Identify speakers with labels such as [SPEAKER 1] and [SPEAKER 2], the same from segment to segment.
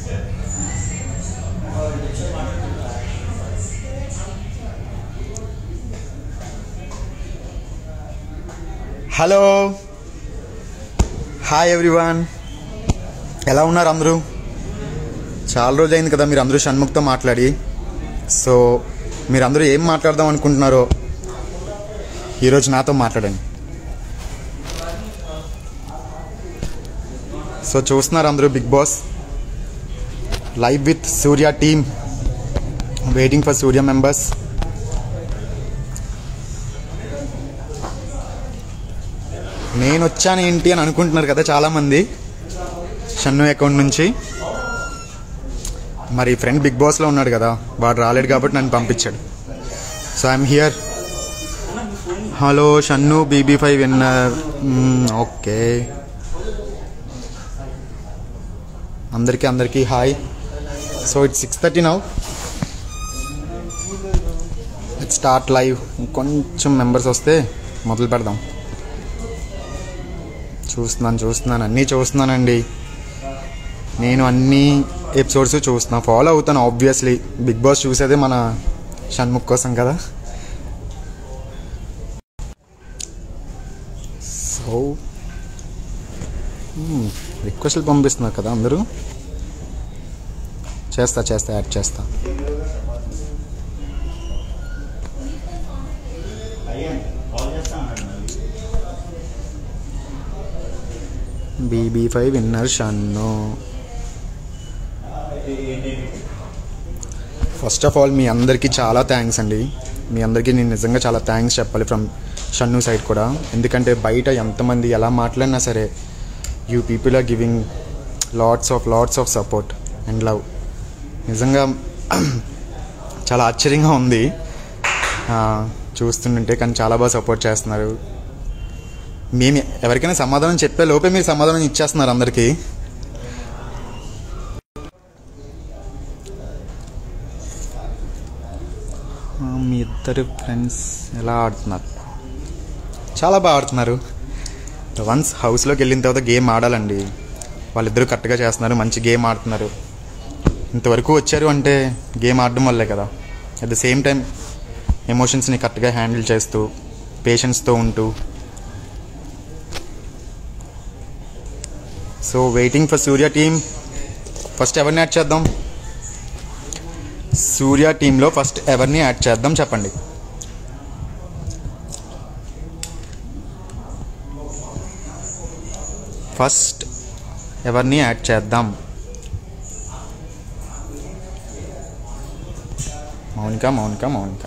[SPEAKER 1] Hello hi everyone ఎలా ఉన్నారు అందరూ చాలా రోజులైంది కదా మీరు అందరూ షణ్ముఖ్తో మాట్లాడి సో మీరు అందరూ ఏం మాట్లాడదాం అనుకుంటున్నారో ఈరోజు నాతో మాట్లాడండి సో చూస్తున్నారు అందరూ big boss live with Surya team waiting for Surya members నేను వచ్చాను ఏంటి అని అనుకుంటున్నారు కదా చాలామంది షన్ను అకౌంట్ నుంచి మరి ఫ్రెండ్ బిగ్ బాస్లో ఉన్నాడు కదా వాడు రాలేడు కాబట్టి నన్ను పంపించాడు so I'm here hello Shannu BB five winner okay అందరికీ అందరికీ hi so it's six thirty now it start live కొంచెం మెంబర్స్ వస్తే మొదలు పెడదాం చూస్తున్నాను చూస్తున్నాను అన్నీ చూస్తున్నానండి నేను అన్ని ఎపిసోడ్స్ చూస్తున్నా ఫాలో అవుతాను ఆబ్వియస్లీ బిగ్ బాస్ చూసేదే మన షణ్ముఖ్ కోసం కదా సో రిక్వెస్ట్లు పంపిస్తున్నారు కదా అందరూ చేస్తా చేస్తా యాడ్ చేస్తా BB five winner Shannu first of all మీ అందరికీ చాలా థ్యాంక్స్ అండి మీ అందరికీ నేను నిజంగా చాలా థ్యాంక్స్ చెప్పాలి ఫ్రమ్ షన్ను సైడ్ కూడా ఎందుకంటే బయట ఎంతమంది ఎలా మాట్లాడినా సరే you people are giving lots of lots of support and love నిజంగా చాలా ఆశ్చర్యంగా ఉంది ఆ, చూస్తుంటే కానీ చాలా బాగా సపోర్ట్ చేస్తున్నారు మేము ఎవరికైనా సమాధానం చెప్పే లోపే మీరు సమాధానం ఇచ్చేస్తున్నారు అందరికీ ఆ, మీ ఇద్దరు ఫ్రెండ్స్ ఎలా ఆడుతున్నారు చాలా బాగా ఆడుతున్నారు వన్స్ హౌస్లోకి వెళ్ళిన తర్వాత గేమ్ ఆడాలండి వాళ్ళిద్దరూ కరెక్ట్గా చేస్తున్నారు మంచి గేమ్ ఆడుతున్నారు ఇంతవరకు వచ్చారు అంటే గేమ్ ఆడడం వల్లే కదా అట్ ద సేమ్ టైం ఎమోషన్స్ని కరెక్ట్గా హ్యాండిల్ చేస్తూ పేషెన్స్తో ఉంటూ so waiting for Surya team first ఎవరిని యాడ్ చేద్దాం సూర్య టీంలో ఫస్ట్ ఎవరిని యాడ్ చేద్దాం చెప్పండి ఫస్ట్ ఎవరిని యాడ్ చేద్దాం మౌనిక మౌనిక మౌనిక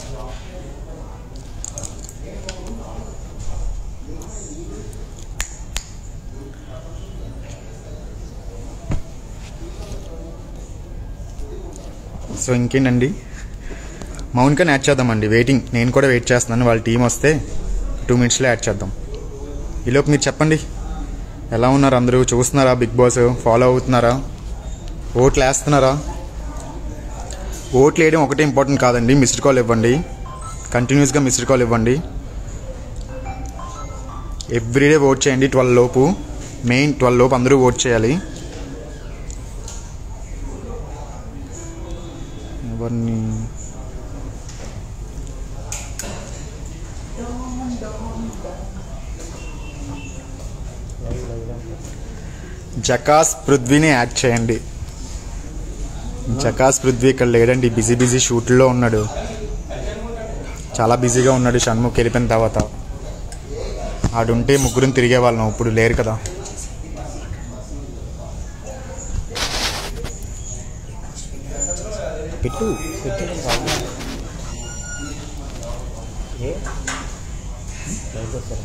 [SPEAKER 1] సో ఇంకేంటండి మౌనికని యాడ్ చేద్దామండి వెయిటింగ్ నేను కూడా వెయిట్ చేస్తున్నాను వాళ్ళ టీం వస్తే టూ మినిట్స్లో యాడ్ చేద్దాం ఈలోపు మీరు చెప్పండి ఎలా ఉన్నారు అందరూ చూస్తున్నారా బిగ్ బాస్ ఫాలో అవుతున్నారా ఓట్లు వేస్తున్నారా ఓట్లు వేయడం ఒకటే ఇంపార్టెంట్ కాదండి మిస్డ్ కాల్ ఇవ్వండి కంటిన్యూస్గా మిస్డ్ కాల్ ఇవ్వండి ఎవ్రీడే ఓట్ చేయండి ట్వెల్వ్ లోపు మెయిన్ ట్వెల్వ్ లోపు అందరూ ఓట్ చేయాలి ఎవరిని జకాస్ పృథ్వీని యాడ్ చేయండి జకాస్ పృథ్వీ ఇక్కడ లేడండి బిజీ బిజీ షూట్లో ఉన్నాడు చాలా బిజీగా ఉన్నాడు షణ్ముఖ్ వెళ్ళిపోయిన తర్వాత ఆడుంటే ముగ్గురిని తిరిగే వాళ్ళం ఇప్పుడు లేరు కదా
[SPEAKER 2] పెట్టు పెట్టు ఏ లైట్ వస్తారా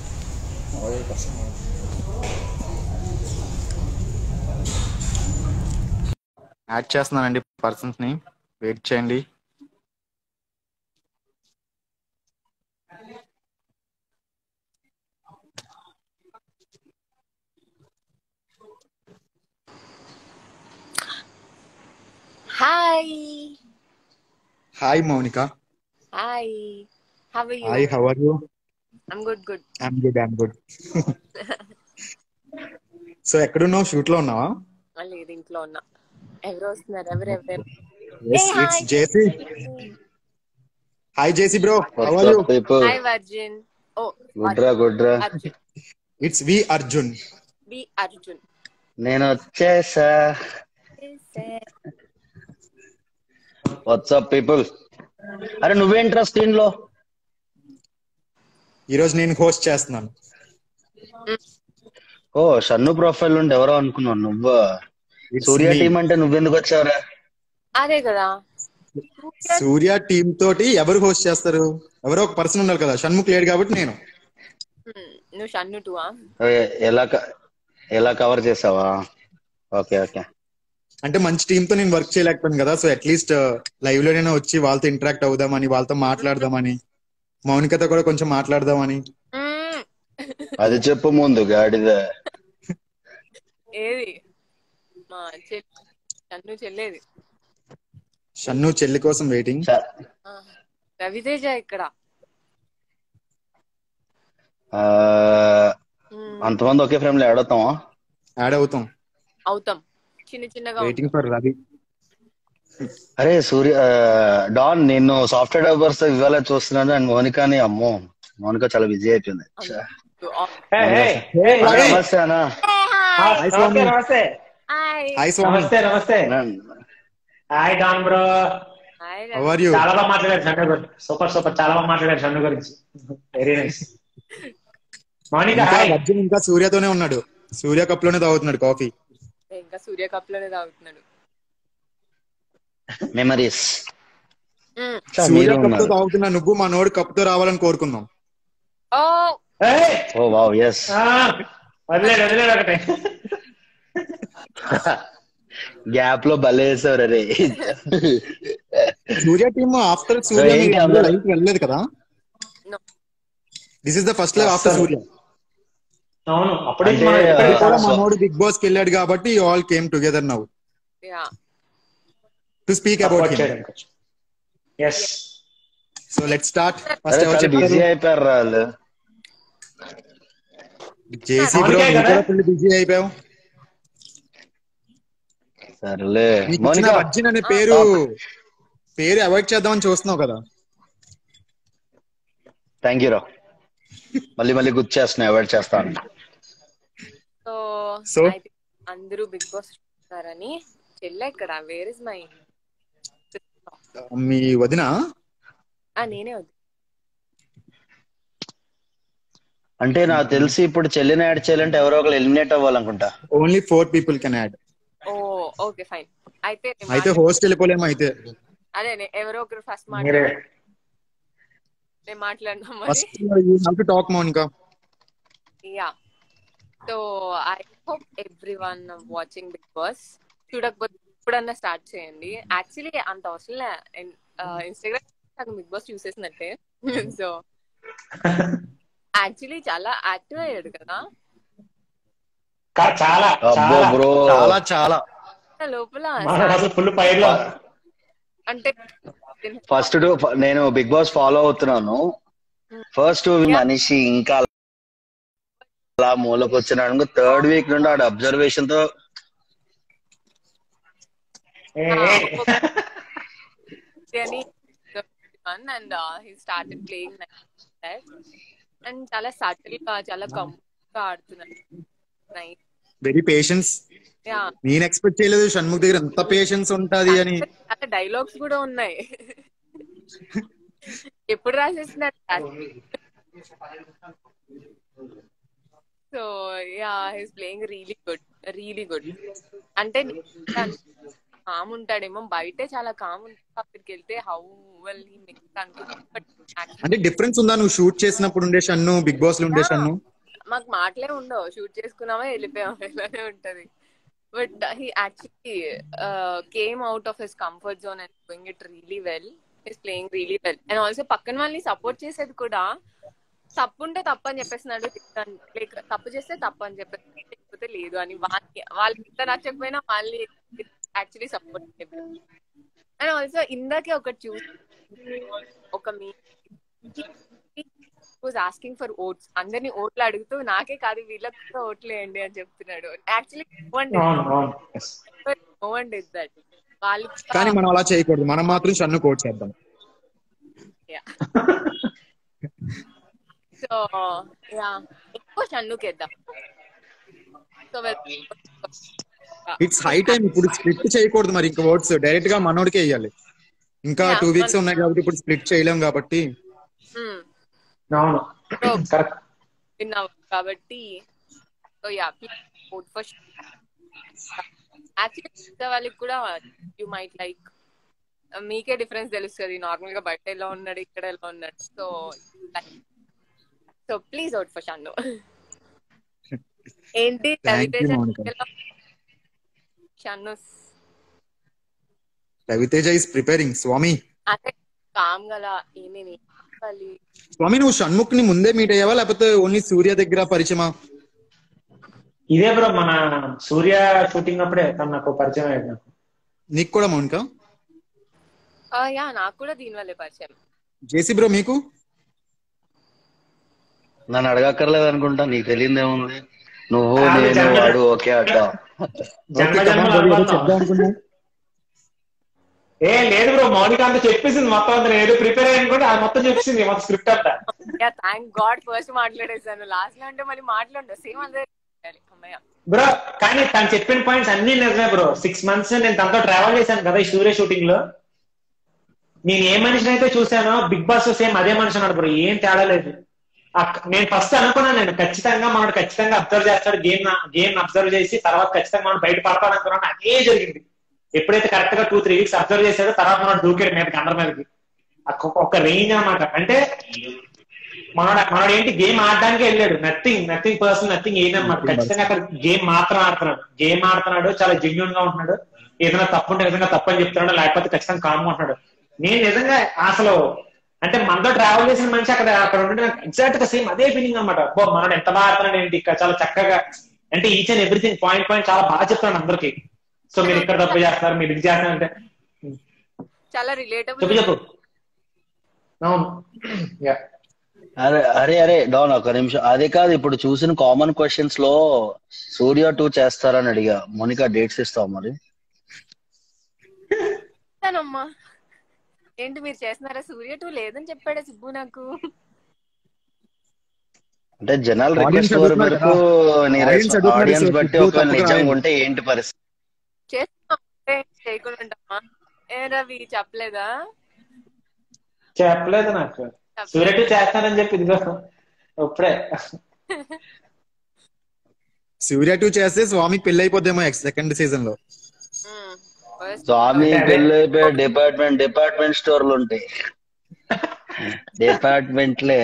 [SPEAKER 1] యాడ్ చేస్తున్నానండి పర్సన్స్ని వెయిట్ చేయండి
[SPEAKER 3] Hi.
[SPEAKER 1] Hi Mounika
[SPEAKER 3] Hi. How are you?
[SPEAKER 1] Hi how are you
[SPEAKER 3] I'm good, good.
[SPEAKER 1] I'm good I'm good so ఎక్కడున్నావు షూట్లో ఉన్నావా
[SPEAKER 3] ఆ, లేదు ఇంట్లో ఉన్నా ఎవరు వస్తున్నారు ఎవరు ఎవరు
[SPEAKER 1] Yes,
[SPEAKER 3] Hey,
[SPEAKER 1] it's
[SPEAKER 3] hi.
[SPEAKER 1] JC. Hi, JC bro. How
[SPEAKER 4] What's
[SPEAKER 1] are you?
[SPEAKER 4] up, people?
[SPEAKER 3] Hi వర్జిన్ ఓ
[SPEAKER 4] గుడ్రా గుడ్రా
[SPEAKER 3] Arjun
[SPEAKER 1] It's V Arjun.
[SPEAKER 3] B Arjun
[SPEAKER 4] నేను వచ్చేసా వాట్సాప్ పీపుల్ అరే నువ్వేంట్రా స్క్రీన్ లో
[SPEAKER 1] ఈ రోజు నేను హోస్ట్ చేస్తున్నాను
[SPEAKER 4] ఓ షన్ను ప్రొఫైల్ నుండి ఎవరో అనుకున్నాను నువ్వు
[SPEAKER 1] It's
[SPEAKER 4] సూర్య
[SPEAKER 1] me.
[SPEAKER 4] టీం అంటే నువ్వెందుకు వచ్చావురా
[SPEAKER 3] అదే కదా
[SPEAKER 1] సూర్య టీమ్ తోటి ఎవరు హోస్ట్ చేస్తారు ఎవరో ఒక పర్సన్ ఉండాలి కదా షణ్ముఖ్ లేడు కాబట్టి నేను
[SPEAKER 3] Hmm, నువ్వు షన్ను టూ
[SPEAKER 4] ఏ, ఎలా క- ఎలా కవర్ చేసావా ఓకే ఓకే
[SPEAKER 1] అంటే మంచి టీమ్ తో నేను వర్క్ చేయలేకపోయాను కదా సో అట్లీస్ట్ లైవ్ లోనైనా వచ్చి వాళ్ళతో ఇంటరాక్ట్ అవుదామని వాళ్ళతో మాట్లాడదామని మౌనికతో కూడా కొంచెం మాట్లాడదామని
[SPEAKER 4] అది చెప్పు ముందు గాడిద
[SPEAKER 3] ఏది మా చెల్లి షన్ను చెల్లేది
[SPEAKER 1] షన్ను చెల్లి కోసం వెయిటింగ్
[SPEAKER 4] చ-
[SPEAKER 3] ఆ, రవితేజ ఇక్కడ
[SPEAKER 4] ఆ,
[SPEAKER 3] Hmm,
[SPEAKER 4] అంతమంది ఒకే ఫ్రేమ్ లో ఆడతామా
[SPEAKER 1] యాడ్ అవుతాం
[SPEAKER 3] అవుతాం చిన్న చిన్నగా
[SPEAKER 1] వెయిటింగ్ ఫర్ రవి
[SPEAKER 4] అరే సూర్య ఆ, డాన్ నేను సాఫ్ట్వేర్ డెవలపర్స్ ఇవాళ చూస్తున్నాను అండ్ మోనికాని అమ్మో మోనికా చాలా బిజీ అయిపోయింది ఛ.
[SPEAKER 2] Hey, hey, hey,
[SPEAKER 4] అన్న,
[SPEAKER 2] hey.
[SPEAKER 4] నమస్తే అన్న
[SPEAKER 2] Hi,
[SPEAKER 1] Hi, Swami.
[SPEAKER 2] నమస్తే నమస్తే
[SPEAKER 3] హాయ్
[SPEAKER 1] హాయ్ స్వామి
[SPEAKER 2] నమస్తే నమస్తే hi Don bro
[SPEAKER 3] hi
[SPEAKER 1] how are you
[SPEAKER 2] చాలా బాగా మాట్లాడారు షన్ను గురించి సూపర్ సూపర్ చాలా బాగా మాట్లాడారు షన్ను గురించి వెరీ నైస్ మౌనిక
[SPEAKER 1] ఇంకా
[SPEAKER 2] హాయ్
[SPEAKER 1] అర్జున్ ఇంకా సూర్యతోనే ఉన్నాడు సూర్య కప్ లోనే తాగుతున్నాడు కాఫీ
[SPEAKER 3] ఇంకా సూర్య కప్ లోనే తాగుతున్నాడు
[SPEAKER 4] మెమరీస్
[SPEAKER 3] Hmm.
[SPEAKER 1] సూర్య కప్ తో తాగుతున్నా నువ్వు మా నోడు కప్ తో రావాలని కోరుకుందాం
[SPEAKER 3] oh
[SPEAKER 2] Hey!
[SPEAKER 4] Oh wow yes
[SPEAKER 2] ఆ, వదిలేడు వదిలేడు ఒకటే
[SPEAKER 4] గ్యాప్ లో భలే వేసావు రే
[SPEAKER 1] సూర్య టీమ్ ఆఫ్టర్ సూర్య
[SPEAKER 4] ఏంటి
[SPEAKER 1] మీరు
[SPEAKER 4] అందరూ-
[SPEAKER 1] లైవ్ వెళ్ళలేదు కదా
[SPEAKER 3] No.
[SPEAKER 1] This is the first live after
[SPEAKER 2] అస్సలు.
[SPEAKER 1] సూర్య
[SPEAKER 2] అవును అప్పుడే
[SPEAKER 4] అంటే,
[SPEAKER 2] మనం
[SPEAKER 4] ఆ,
[SPEAKER 2] ఎక్కడ
[SPEAKER 1] కూడా
[SPEAKER 2] చూసాం.
[SPEAKER 1] మనోడు బిగ్ బాస్ కి వెళ్ళాడు కాబట్టి all came together now
[SPEAKER 3] ya
[SPEAKER 1] to speak about
[SPEAKER 2] Support
[SPEAKER 1] him
[SPEAKER 2] చేయడానికి. Yes.
[SPEAKER 1] సో లెట్ స్టార్ట్
[SPEAKER 4] అరే
[SPEAKER 1] ఫస్ట్ ఎవరు
[SPEAKER 4] చాలా బిజీ
[SPEAKER 1] చెప్తారు
[SPEAKER 4] అయిపోయారు రా వాళ్ళు
[SPEAKER 1] జేసీ బ్రో
[SPEAKER 2] అవునుకే
[SPEAKER 1] నువ్వు
[SPEAKER 2] కదా?
[SPEAKER 1] కూడా ఫుల్ బిజీ అయిపోయావు
[SPEAKER 4] సర్లే
[SPEAKER 1] నీకు ఇచ్చిన
[SPEAKER 4] మోనికా
[SPEAKER 1] వర్జిన్ అనే పేరు పేరు అవాయిడ్ చేద్దామని చూస్తున్నావు కదా
[SPEAKER 4] థ్యాంక్ యూ రా మళ్ళీ మళ్ళీ గుర్తు చేస్తున్నా అవాయిడ్ చేస్తాను
[SPEAKER 3] సో
[SPEAKER 1] So?
[SPEAKER 3] అందరూ బిగ్ బాస్ చూస్తారని చెల్లె ఇక్కడ వేర్ ఇస్ మై
[SPEAKER 1] మీ వదిన
[SPEAKER 3] ఆ నేనే వద్దు
[SPEAKER 4] అంటే నాకు తెలిసి ఇప్పుడు చెల్లిని యాడ్ చేయాలంటే ఎవరో ఒకరు ఎలిమినేట్ అవ్వాలనుకుంటా
[SPEAKER 1] only four people can add
[SPEAKER 3] oh okay fine అయితే నేను
[SPEAKER 1] అయితే
[SPEAKER 3] మాట్లా-
[SPEAKER 1] హోస్ట్ వెళ్ళిపోలేము అయితే
[SPEAKER 3] అదే నే- ఎవరో ఒకరు ఫస్ట్
[SPEAKER 2] మీరే
[SPEAKER 3] మాట్లాడు నేను మాట్లాడినా మరి
[SPEAKER 1] first you have to talk Mounika
[SPEAKER 3] ya so I hope every one watching big boss చూడకపోతే ఇప్పుడన్నా స్టార్ట్ చేయండి యాక్చువల్లీ అంత అవసరం ఇన్స్టాగ్రామ్ నాకు బిగ్ బాస్ చూసేసినట్టే సో యాక్చువల్లీ చాలా యాక్టివ్ అయ్యాడు కదా
[SPEAKER 2] కా- చాలా
[SPEAKER 4] అబ్బో
[SPEAKER 2] చాలా
[SPEAKER 4] బ్రో
[SPEAKER 1] చాలా చాలా
[SPEAKER 3] నా లోపల
[SPEAKER 2] మనం అసలు ఫుల్ పైర్లో
[SPEAKER 3] అంటే
[SPEAKER 4] ఫస్ట్ నేను బిగ్ బాస్ ఫాలో అవుతున్నాను ఫస్ట్ మనిషి ఇంకా అలా మూలకు వచ్చినాడు థర్డ్ వీక్ నుండి ఆడ అబ్జర్వేషన్ తో
[SPEAKER 2] ఏ, ఏ.
[SPEAKER 3] అని and he started playing and చాలా సటిల్ గా చాలా కంఫర్ట్ గా ఆడుతున్నాడు నైస్
[SPEAKER 1] వెరీ పేషెన్స్
[SPEAKER 3] యా
[SPEAKER 1] నేను ఎక్స్పెక్ట్ చేయలేదు షణ్ముఖ్ దగ్గర ఎంత పేషెన్స్ ఉంటది అని
[SPEAKER 3] చాలా డైలాగ్స్ కూడా ఉన్నాయి ఎప్పుడు రాసేస్తున్నాడు so ya he's playing really good really good అంటే కామ్ ఉంటాడేమో బయటే చాలా కామ్ ఉంటుంది అక్కడికి వెళ్తే హౌ వెల్ హీ మేక్స్ అనుకుంటుంది బట్
[SPEAKER 1] అంటే డిఫరెన్స్ ఉందా నువ్వు షూట్ చేసినప్పుడు ఉండే షన్ను బిగ్ బాస్ లో ఉండే షన్ను
[SPEAKER 3] మాకు మాటలే ఉండవు షూట్ చేసుకున్నామా వెళ్ళిపోయామా ఇలానే ఉంటది but he actually came out of his comfort zone and doing it really well his playing really well and also పక్కన వాళ్ళని సపోర్ట్ చేసేది కూడా తప్పు ఉంటే తప్పు అని చెప్పేస్తున్నాడు లైక్ తప్పు చేస్తే తప్పు అని చెప్పేసి లేకపోతే లేదు అని వాళ్ళకి వాళ్ళకి ఇంత నచ్చకపోయినా వాళ్ళని యాక్చువల్లీ సపోర్ట్ చెప్పారు అండ్ ఆల్సో ఇందాకే ఒకటి చూసి ఒక మీ వాజ్ ఆస్కింగ్ ఫర్ ఓట్స్ అందరిని ఓట్లు అడుగుతూ నాకే కాదు వీళ్ళకి కూడా ఓట్లు వేయండి అని చెప్తున్నాడు యాక్చువల్లీ
[SPEAKER 2] అవును అవును Yes.
[SPEAKER 3] No one did that వాళ్ళు
[SPEAKER 1] కానీ మనం అలా చేయకూడదు మనం మాత్రం షన్ను కోట్ చేద్దాం
[SPEAKER 3] సో యా ఎక్కువ షన్నుకేద్దాం సో
[SPEAKER 1] ఇట్స్ హై టైం ఇప్పుడు స్ప్లిట్ చేయకూడదు మరి ఇంకా ఓట్స్ డైరెక్ట్ గా మనోడికే వేయాలి ఇంకా
[SPEAKER 3] Yeah,
[SPEAKER 1] టూ వీక్స్
[SPEAKER 3] మన-
[SPEAKER 1] ఉన్నాయి కాబట్టి ఇప్పుడు స్ప్లిట్ చేయలేం కాబట్టి
[SPEAKER 2] అవును కరెక్ట్
[SPEAKER 3] విన్నావు కాబట్టి so yeah vote for actually వాళ్ళకి కూడా యూ మైట్ లైక్ మీకే డిఫరెన్స్ తెలుస్తుంది నార్మల్ గా బయట ఎలా ఉన్నాడు ఇక్కడ ఎలా ఉన్నాడు so so please out for Shannu ఏంటి
[SPEAKER 1] Thank you,
[SPEAKER 3] Raviteja
[SPEAKER 1] Monica.
[SPEAKER 3] Shannu
[SPEAKER 1] Raviteja is preparing స్వామి
[SPEAKER 3] అంటే కామ్ గల ఏమేమి చెప్పాలి
[SPEAKER 1] స్వామి నువ్వు షణ్ముఖ్ ని ముందే మీట్ అయ్యావా లేకపోతే ఓన్లీ సూర్య దగ్గర పరిచయమా
[SPEAKER 2] ఇదే బ్రో మన సూర్య షూటింగ్ అప్పుడే తను నాకు పరిచయం అయ్యాడు నాకు
[SPEAKER 1] నీకు కూడా మౌనిక
[SPEAKER 3] ఆ, యా నాకు కూడా దీని వల్లే పరిచయం
[SPEAKER 1] జేసీ బ్రో మీకు
[SPEAKER 4] నన్ను అడగక్కర్లేదు అనుకుంటా నీకు తెలియదు ఏముంది నువ్వు
[SPEAKER 2] ఆ,
[SPEAKER 4] నేను
[SPEAKER 2] జన్మ-
[SPEAKER 4] వాడు ఓకే అడ్డా
[SPEAKER 2] జన్మ
[SPEAKER 1] Okay, come on,
[SPEAKER 2] జన్మల
[SPEAKER 1] రవి, ఏదో
[SPEAKER 2] అనుబంధం.
[SPEAKER 1] చెప్దాం అనుకున్నా.
[SPEAKER 2] ఏ లేదు బ్రో మౌనిక అంతా చెప్పేసింది మొత్తం అంతా నేను ఏదో ప్రిపేర్ అయ్యాను కూడా అది మొత్తం చెప్పేసింది మొత్తం స్క్రిప్ట్ అంతా
[SPEAKER 3] యా థ్యాంక్ గాడ్ ఫస్ట్ మాట్లాడేసాను లాస్ట్ లో అంటే మళ్ళీ మాట్లాడు సేమ్ అదే చేయాలి. అమ్మయ్య
[SPEAKER 2] బ్రో కానీ తను చెప్పిన పాయింట్స్ అన్ని నిజమే బ్రో సిక్స్ మంత్స్ నేను తనతో ట్రావెల్ చేశాను కదా ఈ సూర్య షూటింగ్ లో నేను ఏ మనిషిని అయితే చూసానో బిగ్ బాస్ సేమ్ అదే మనిషి అన్నాడు బ్రో ఏం తేడా లేదు అక్- నేను ఫస్ట్ అనుకున్నాను నేను ఖచ్చితంగా మనడు ఖచ్చితంగా అబ్జర్వ్ చేస్తాడు గేమ్ గేమ్ అబ్జర్వ్ చేసి తర్వాత ఖచ్చితంగా మనం బయట పడతాడు అనుకున్నాను అదే జరిగింది ఎప్పుడైతే కరెక్ట్ గా టూ త్రీ వీక్స్ అబ్జర్వ్ చేశాడో తర్వాత మనం దూకాడు మీదకి అందరి మీదకి అక్క- ఒక రేంజ్ అన్నమాట అంటే మనోడు మనోడు ఏంటి గేమ్ ఆడడానికి వెళ్ళాడు నథింగ్ నథింగ్ పర్సన్ నథింగ్ ఏంటన్నమాట ఖచ్చితంగా అక్కడ గేమ్ మాత్రం ఆడుతున్నాడు గేమ్ ఆడుతున్నాడు చాలా జెన్యున్ గా ఉంటున్నాడు ఏదైనా తప్పు ఉంటే నిజంగా తప్పని చెప్తున్నాడు లేకపోతే ఖచ్చితంగా కామ్ ఉంటున్నాడు నేను నిజంగా అసలు అంటే మనతో ట్రావెల్ చేసిన మనిషి అక్కడ అక్కడ ఉంటే నాకు ఎగ్జాక్ట్ గా సేమ్ అదే ఫీలింగ్ అనమాట అబ్బో మనోడు ఎంత బాగా ఆడుతున్నాడు ఏంటి ఇక్కడ చాలా చక్కగా అంటే each and everything point point చాలా బాగా చెప్తున్నాడు అందరికి సో మీరు ఇక్కడ తప్పు చేస్తారు మీరు ఇది చేస్తారు అంటే
[SPEAKER 3] చాలా
[SPEAKER 2] చెప్పు
[SPEAKER 3] రిలేటబుల్
[SPEAKER 2] చెప్పు అవును యా
[SPEAKER 4] అరే అరే అరే డౌన్ ఒక నిమిషం అదే కాదు ఇప్పుడు చూసిన కామన్ క్వశ్చన్స్ లో సూర్య టూ చేస్తారని అడిగా మోనికా డేట్స్ ఇస్తావు మరి
[SPEAKER 3] అమ్మా ఏంటి మీరు చేస్తున్నారా సూర్య టూ లేదని చెప్పాడా సిబ్బు నాకు
[SPEAKER 4] అంటే జనాలు
[SPEAKER 1] Audience
[SPEAKER 4] రిక్వెస్ట్
[SPEAKER 1] అడుగుతున్నారు
[SPEAKER 4] వరకు నీ
[SPEAKER 1] Audience అడుగుతున్నారు
[SPEAKER 4] ఆడియన్స్
[SPEAKER 1] సార్,
[SPEAKER 4] బట్టి
[SPEAKER 1] ఇప్పుడు
[SPEAKER 4] ఒక
[SPEAKER 1] తప్పక
[SPEAKER 4] నిజంగా
[SPEAKER 1] రాయండి.
[SPEAKER 4] ఉంటే ఏంటి పరిస్థితి
[SPEAKER 3] చేస్తున్నాం అంటే చేయకుండా ఉంటామా ఏ రవి చెప్పలేదా
[SPEAKER 2] చెప్పలేదు నాకు సూర్యటు చేస్తానని చెప్పి ఇదిగో ఇప్పుడే
[SPEAKER 1] సూర్య టూ చేస్తే స్వామికి పెళ్లి అయిపోద్దేమో సెకండ్ సీజన్ లో
[SPEAKER 3] ఉమ్, first
[SPEAKER 4] స్వామి
[SPEAKER 2] అదే, అదే.
[SPEAKER 4] పెళ్ళి అయిపోయి డిపార్ట్మెంట్ డిపార్ట్మెంట్ స్టోర్లు ఉంటాయి డిపార్ట్మెంట్లే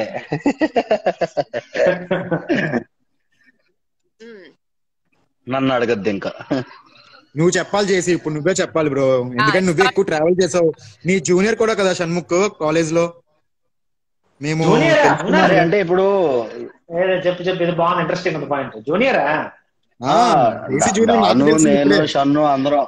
[SPEAKER 3] ఉమ్,
[SPEAKER 4] నన్ను అడగద్దు ఇంకా
[SPEAKER 1] నువ్వు చెప్పాలి చేసి ఇప్పుడు నువ్వే చెప్పాలి బ్రో ఎందుకంటే నువ్వే ఎక్కువ ట్రావెల్ చేసావు నీ జూనియర్ కూడా కదా షణ్ముఖ్ కాలేజ్ లో మేము
[SPEAKER 2] Junior ఆ?
[SPEAKER 1] తెలుసుకున్నాం.
[SPEAKER 4] మరి అంటే ఇప్పుడు
[SPEAKER 2] ఏ, చెప్పు చెప్పు ఇది బాగుంది ఇంట్రెస్టింగ్ ఉంది పాయింట్ జూనియరా
[SPEAKER 1] ఆ, JC జూనియర్ నాకు
[SPEAKER 4] అను
[SPEAKER 1] తెలిసింది
[SPEAKER 4] నేను
[SPEAKER 1] ఇప్పుడే.
[SPEAKER 4] షన్ను అందరం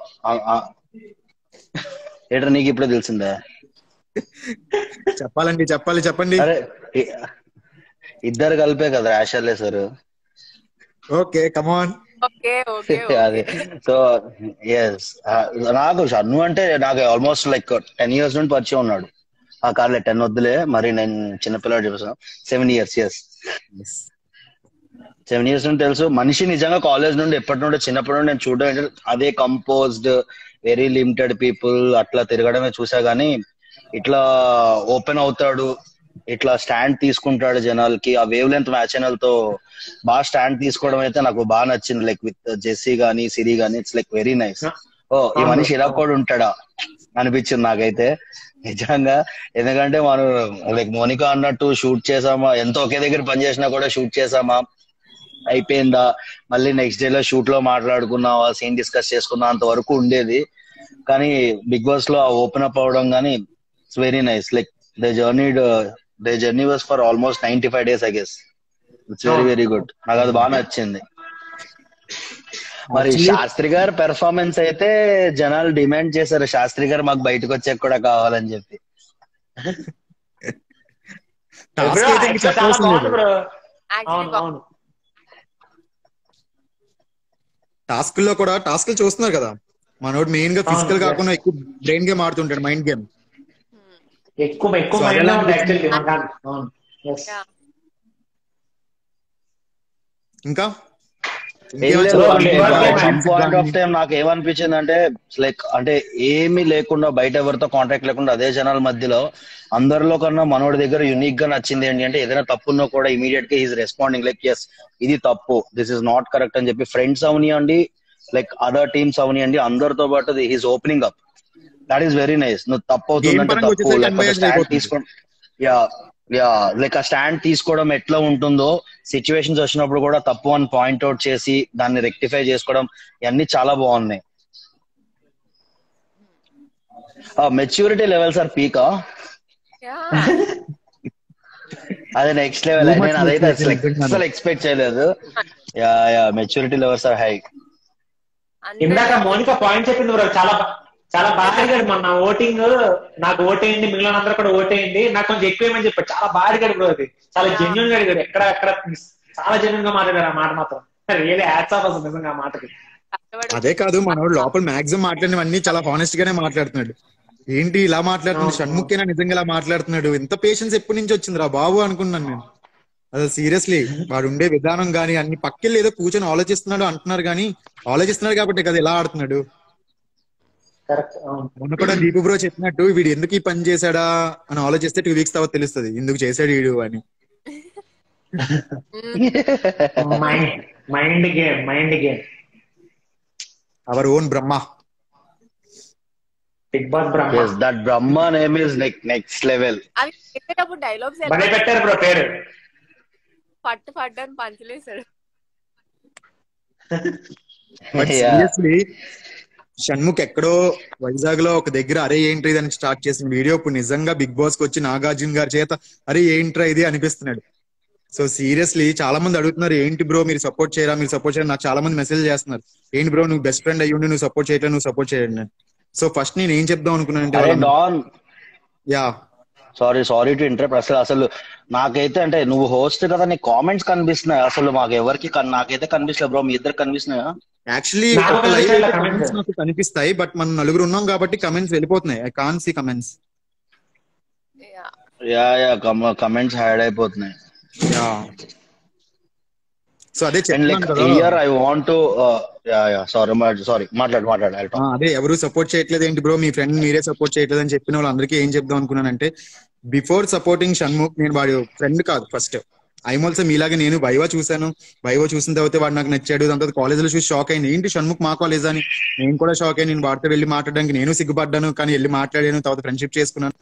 [SPEAKER 4] ఏటర్ నీకు ఇప్పుడే తెలిసిందే
[SPEAKER 1] చెప్పాలండి చెప్పాలి చెప్పండి
[SPEAKER 4] అరే ఇ- ఇద్దరు కలిపే కదా యాషల్లే sir
[SPEAKER 1] okay come on
[SPEAKER 3] okay okay
[SPEAKER 4] అది సో ఎస్ నాకు షన్ను అంటే నాకు ఆల్మోస్ట్ లైక్ టెన్ ఇయర్స్ నుండి పరిచయం ఉన్నాడు ఆ కార్లే టెన్ వద్దులే మరి నేను చిన్నపిల్లడు చూసాను seven years yes seven years నుండి తెలుసు మనిషి నిజంగా కాలేజ్ నుండి ఎప్పటి నుండి చిన్నప్పటి నుండి నేను చూడడం ఏంటంటే అదే కంపోజ్డ్ వెరీ లిమిటెడ్ పీపుల్ అట్లా తిరగడమే చూసా గానీ ఇట్లా ఓపెన్ అవుతాడు ఇట్లా స్టాండ్ తీసుకుంటాడు జనాలకి ఆ వేవ్ లెంత్ మ్యాచ్ తో బాగా స్టాండ్ తీసుకోవడం అయితే నాకు బాగా నచ్చింది లైక్ విత్ జెస్సీ గానీ సిరి గానీ it's like very nice oh ఈ మనిషి ఇలా కూడా ఉంటాడా అనిపించింది నాకైతే నిజంగా ఎందుకంటే మనం లైక్ మోనికా అన్నట్టు షూట్ చేసామా ఎంతో ఒకే దగ్గర పని చేసినా కూడా షూట్ చేసామా అయిపోయిందా మళ్ళీ నెక్స్ట్ డే లో షూట్ లో మాట్లాడుకున్నావా సీన్ డిస్కస్ చేసుకున్నా అంత వరకు ఉండేది కానీ బిగ్ బాస్ లో ఓపెన్ అప్ అవడం కానీ it's very nice like the journey the journey was for almost ninety five days I guess it's very very good నాకు అది బాగా నచ్చింది మరి
[SPEAKER 1] Actually-
[SPEAKER 4] శాస్త్రి గారు పెర్ఫార్మెన్స్ అయితే జనాలు డిమాండ్ చేశారు శాస్త్రి గారు మాకు బయటకు వచ్చాక కూడా కావాలని చెప్పి
[SPEAKER 1] టాస్క్ అయితే ఇంక
[SPEAKER 2] చాలా
[SPEAKER 1] చెప్పాల్సిన
[SPEAKER 2] బాగుంది
[SPEAKER 1] లేదు
[SPEAKER 2] బ్రో
[SPEAKER 3] యాక్చువల్లీ
[SPEAKER 2] అవును అవును
[SPEAKER 1] టాస్క్ లో కూడా టాస్క్ చూస్తున్నారు కదా మనోడు మెయిన్ గా ఫిజికల్
[SPEAKER 2] అవును,
[SPEAKER 1] కాకుండా ఎక్కువ బ్రెయిన్ గేమ్ ఆడుతుంటాడు మైండ్ గేమ్
[SPEAKER 2] ఎక్కువ ఎక్కువ
[SPEAKER 1] So,
[SPEAKER 2] మైండ్
[SPEAKER 1] అదేలా
[SPEAKER 2] ఉంది
[SPEAKER 1] అనిపించింది?
[SPEAKER 2] యాక్చువల్లీ అవును Yes.
[SPEAKER 3] Yeah.
[SPEAKER 1] ఇంకా
[SPEAKER 4] ఏం లేదు
[SPEAKER 2] Bro,
[SPEAKER 4] అంటే
[SPEAKER 2] Liverpool
[SPEAKER 4] at some
[SPEAKER 2] match
[SPEAKER 4] point of time నాకు ఏమనిపించింది అంటే లైక్ అంటే ఏమీ లేకుండా బయట ఎవరితో కాంటాక్ట్ లేకుండా అదే జనాల మధ్యలో అందరిలో కన్నా మనోడి దగ్గర యునిక్ గా నచ్చింది ఏంటి అంటే ఏదైనా తప్పున్నా కూడా ఇమీడియట్ గా ఈజ్ రెస్పాండింగ్ లైక్ ఎస్ ఇది తప్పు దిస్ ఇస్ నాట్ కరెక్ట్ అని చెప్పి ఫ్రెండ్స్ అవనియండి లైక్ అదర్ టీమ్స్ అవనియండి అందరితో పాటు he's opening up that is very nice నువ్వు తప్పు అవుతుందంటే
[SPEAKER 1] పరంగా
[SPEAKER 4] తప్పు
[SPEAKER 1] వచ్చేసరికి
[SPEAKER 4] లేకపోతే
[SPEAKER 1] unbiased
[SPEAKER 4] స్టాండ్
[SPEAKER 1] అయిపోతుంది.
[SPEAKER 4] తీసుకోండి యా యా లైక్ ఆ స్టాండ్ తీసుకోవడం ఎట్లా ఉంటుందో సిచ్యువేషన్స్ వచ్చినప్పుడు కూడా తప్పు అని పాయింట్ అవుట్ చేసి దాన్ని రెక్టిఫై చేసుకోవడం ఇవన్నీ చాలా బాగున్నాయి మెచ్యూరిటీ లెవెల్స్ ఆర్ పీకా
[SPEAKER 3] Yeah.
[SPEAKER 4] అదే నెక్స్ట్ లెవెల్
[SPEAKER 1] Too much
[SPEAKER 4] నేను అదైతే అసలు
[SPEAKER 1] maturity నిజంగానే.
[SPEAKER 4] అసలు ఎక్స్పెక్ట్ చేయలేదు ya ya maturity levels are high
[SPEAKER 2] ఇందాక
[SPEAKER 3] అందరూ-
[SPEAKER 2] మౌనిక పాయింట్ చెప్పింది బ్రో చాలా బా- చాలా బాగా అడిగాడు మొన్న ఓటింగ్ నాకు ఓటేయండి మిగిలిన అందరూ కూడా ఓటేయండి నాకు కొంచెం ఎక్కువ ఏమని చెప్పాడు చాలా బాగా అడిగాడు బ్రో అది చాలా జెన్యున్ గా అడిగాడు ఎక్కడ ఎక్కడ చాలా జెన్యున్ గా మాట్లాడాడు ఆ మాట మాత్రం రియలీ హ్యాట్స్ ఆఫ్ అసలు నిజంగా ఆ మాటకి
[SPEAKER 3] కష్టపడి
[SPEAKER 1] అదే కాదు మనోడు లోపల మాక్సిమం మాట్లాడినవన్నీ చాలా హానెస్ట్ గానే మాట్లాడుతున్నాడు ఏంటి ఇలా మాట్లాడుతున్నాడు షణ్ముఖేనా నిజంగా ఇలా మాట్లాడుతున్నాడు ఎంత పేషెన్స్ ఎప్పటి నుంచి వచ్చింది రా బాబు అనుకున్నాను నేను అసలు సీరియస్లీ వాడు ఉండే విధానం గానీ అన్ని పక్కెళ్ళి ఏదో కూర్చొని ఆలోచిస్తున్నాడు అంటున్నారు కానీ ఆలోచిస్తున్నాడు కాబట్టి కదా ఇలా ఆడుతున్నాడు
[SPEAKER 2] కరెక్ట్
[SPEAKER 1] మొన్న కూడా దీపు బ్రో చెప్పినట్టు వీడు ఎందుకు ఈ పని చేశాడా అని ఆలోచిస్తే టూ వీక్స్ తర్వాత తెలుస్తుంది ఎందుకు చేశాడు వీడు అని
[SPEAKER 2] mind mind game mind game
[SPEAKER 1] our own Brahma
[SPEAKER 2] big boss Brahma
[SPEAKER 4] that Brahma name is like next level
[SPEAKER 3] అవి చెప్పేటప్పుడు డైలాగ్స్
[SPEAKER 2] భలే పెట్టారు బ్రో పేరు
[SPEAKER 3] పట్టు పట్టు అని పంచలేసాడు
[SPEAKER 1] బట్ సీరియస్లీ షణ్ముఖ్ ఎక్కడో వైజాగ్ లో ఒక దగ్గర అరే ఏంట్రా ఇది అని స్టార్ట్ చేసిన వీడియో ఇప్పుడు నిజంగా బిగ్ బాస్ కి వచ్చి నాగార్జున గారి చేత అరే ఏంట్రా ఇది అనిపిస్తున్నాడు సో సీరియస్లీ చాలా మంది అడుగుతున్నారు ఏంటి బ్రో మీరు సపోర్ట్ చేయరా మీరు సపోర్ట్ చేయరా నాకు చాలా మంది మెసేజ్ చేస్తున్నారు ఏంటి బ్రో నువ్వు బెస్ట్ ఫ్రెండ్ అయ్యి ఉండి నువ్వు సపోర్ట్ చేయట్లేదు నువ్వు సపోర్ట్ చేయండి సో ఫస్ట్ నేను ఏం చెప్దాం అనుకున్నానంటే
[SPEAKER 4] అరే
[SPEAKER 1] వాళ్ళని-
[SPEAKER 4] Don
[SPEAKER 1] ya
[SPEAKER 4] sorry sorry to interrupt అసలు అసలు నాకైతే అంటే నువ్వు హోస్ట్ కదా నీ కామెంట్స్ కనిపిస్తున్నాయి అసలు మాకు ఎవరికి కన్- నాకైతే కనిపిస్తలే బ్రో మీ ఇద్దరు కనిపిస్తున్నాయా
[SPEAKER 1] యాక్చువల్లీ
[SPEAKER 2] నాకు
[SPEAKER 1] ఒక లైవ్
[SPEAKER 2] కనిపించట్లే
[SPEAKER 1] కమెంట్స్
[SPEAKER 2] comments.
[SPEAKER 1] నాకు కనిపిస్తాయి బట్ మనం నలుగురు ఉన్నాం కాబట్టి కమెంట్స్ వెళ్ళిపోతున్నాయి I can see comments
[SPEAKER 3] Yeah.
[SPEAKER 4] Ya ya comments hide అయిపోతున్నాయి
[SPEAKER 1] యా సో అదే
[SPEAKER 4] అండ్ లైక్
[SPEAKER 1] చెప్తున్నాను కదా
[SPEAKER 4] here I want to ya ya sorry sorry మాట్లాడు మాట్లాడు I'll talk.
[SPEAKER 1] ఆ, అదే ఎవరు సపోర్ట్ చేయట్లేదు ఏంటి బ్రో మీ ఫ్రెండ్ మీరే సపోర్ట్ చేయట్లేదు అని చెప్పిన వాళ్ళందరికీ ఏం చెప్దాం అనుకున్నానంటే బిఫోర్ సపోర్టింగ్ షణ్ముఖ్ నేను వాడి ఫ్రెండ్ కాదు ఫస్ట్ ఐఎమ్ ఆల్సో మీలాగే నేను వైవా చూశాను వైవా చూసిన తర్వాత వాడు నాకు నచ్చాడు దాని తర్వాత కాలేజ్ లో చూసి షాక్ అయింది ఏంటి షణ్ముఖ్ మా కాలేజ్ అని నేను కూడా షాక్ అయ్యి నేను వాడితో వెళ్ళి మాట్లాడడానికి నేను సిగ్గుపడ్డాను కానీ వెళ్ళి మాట్లాడాను తర్వాత ఫ్రెండ్షిప్ చేసుకున్నాను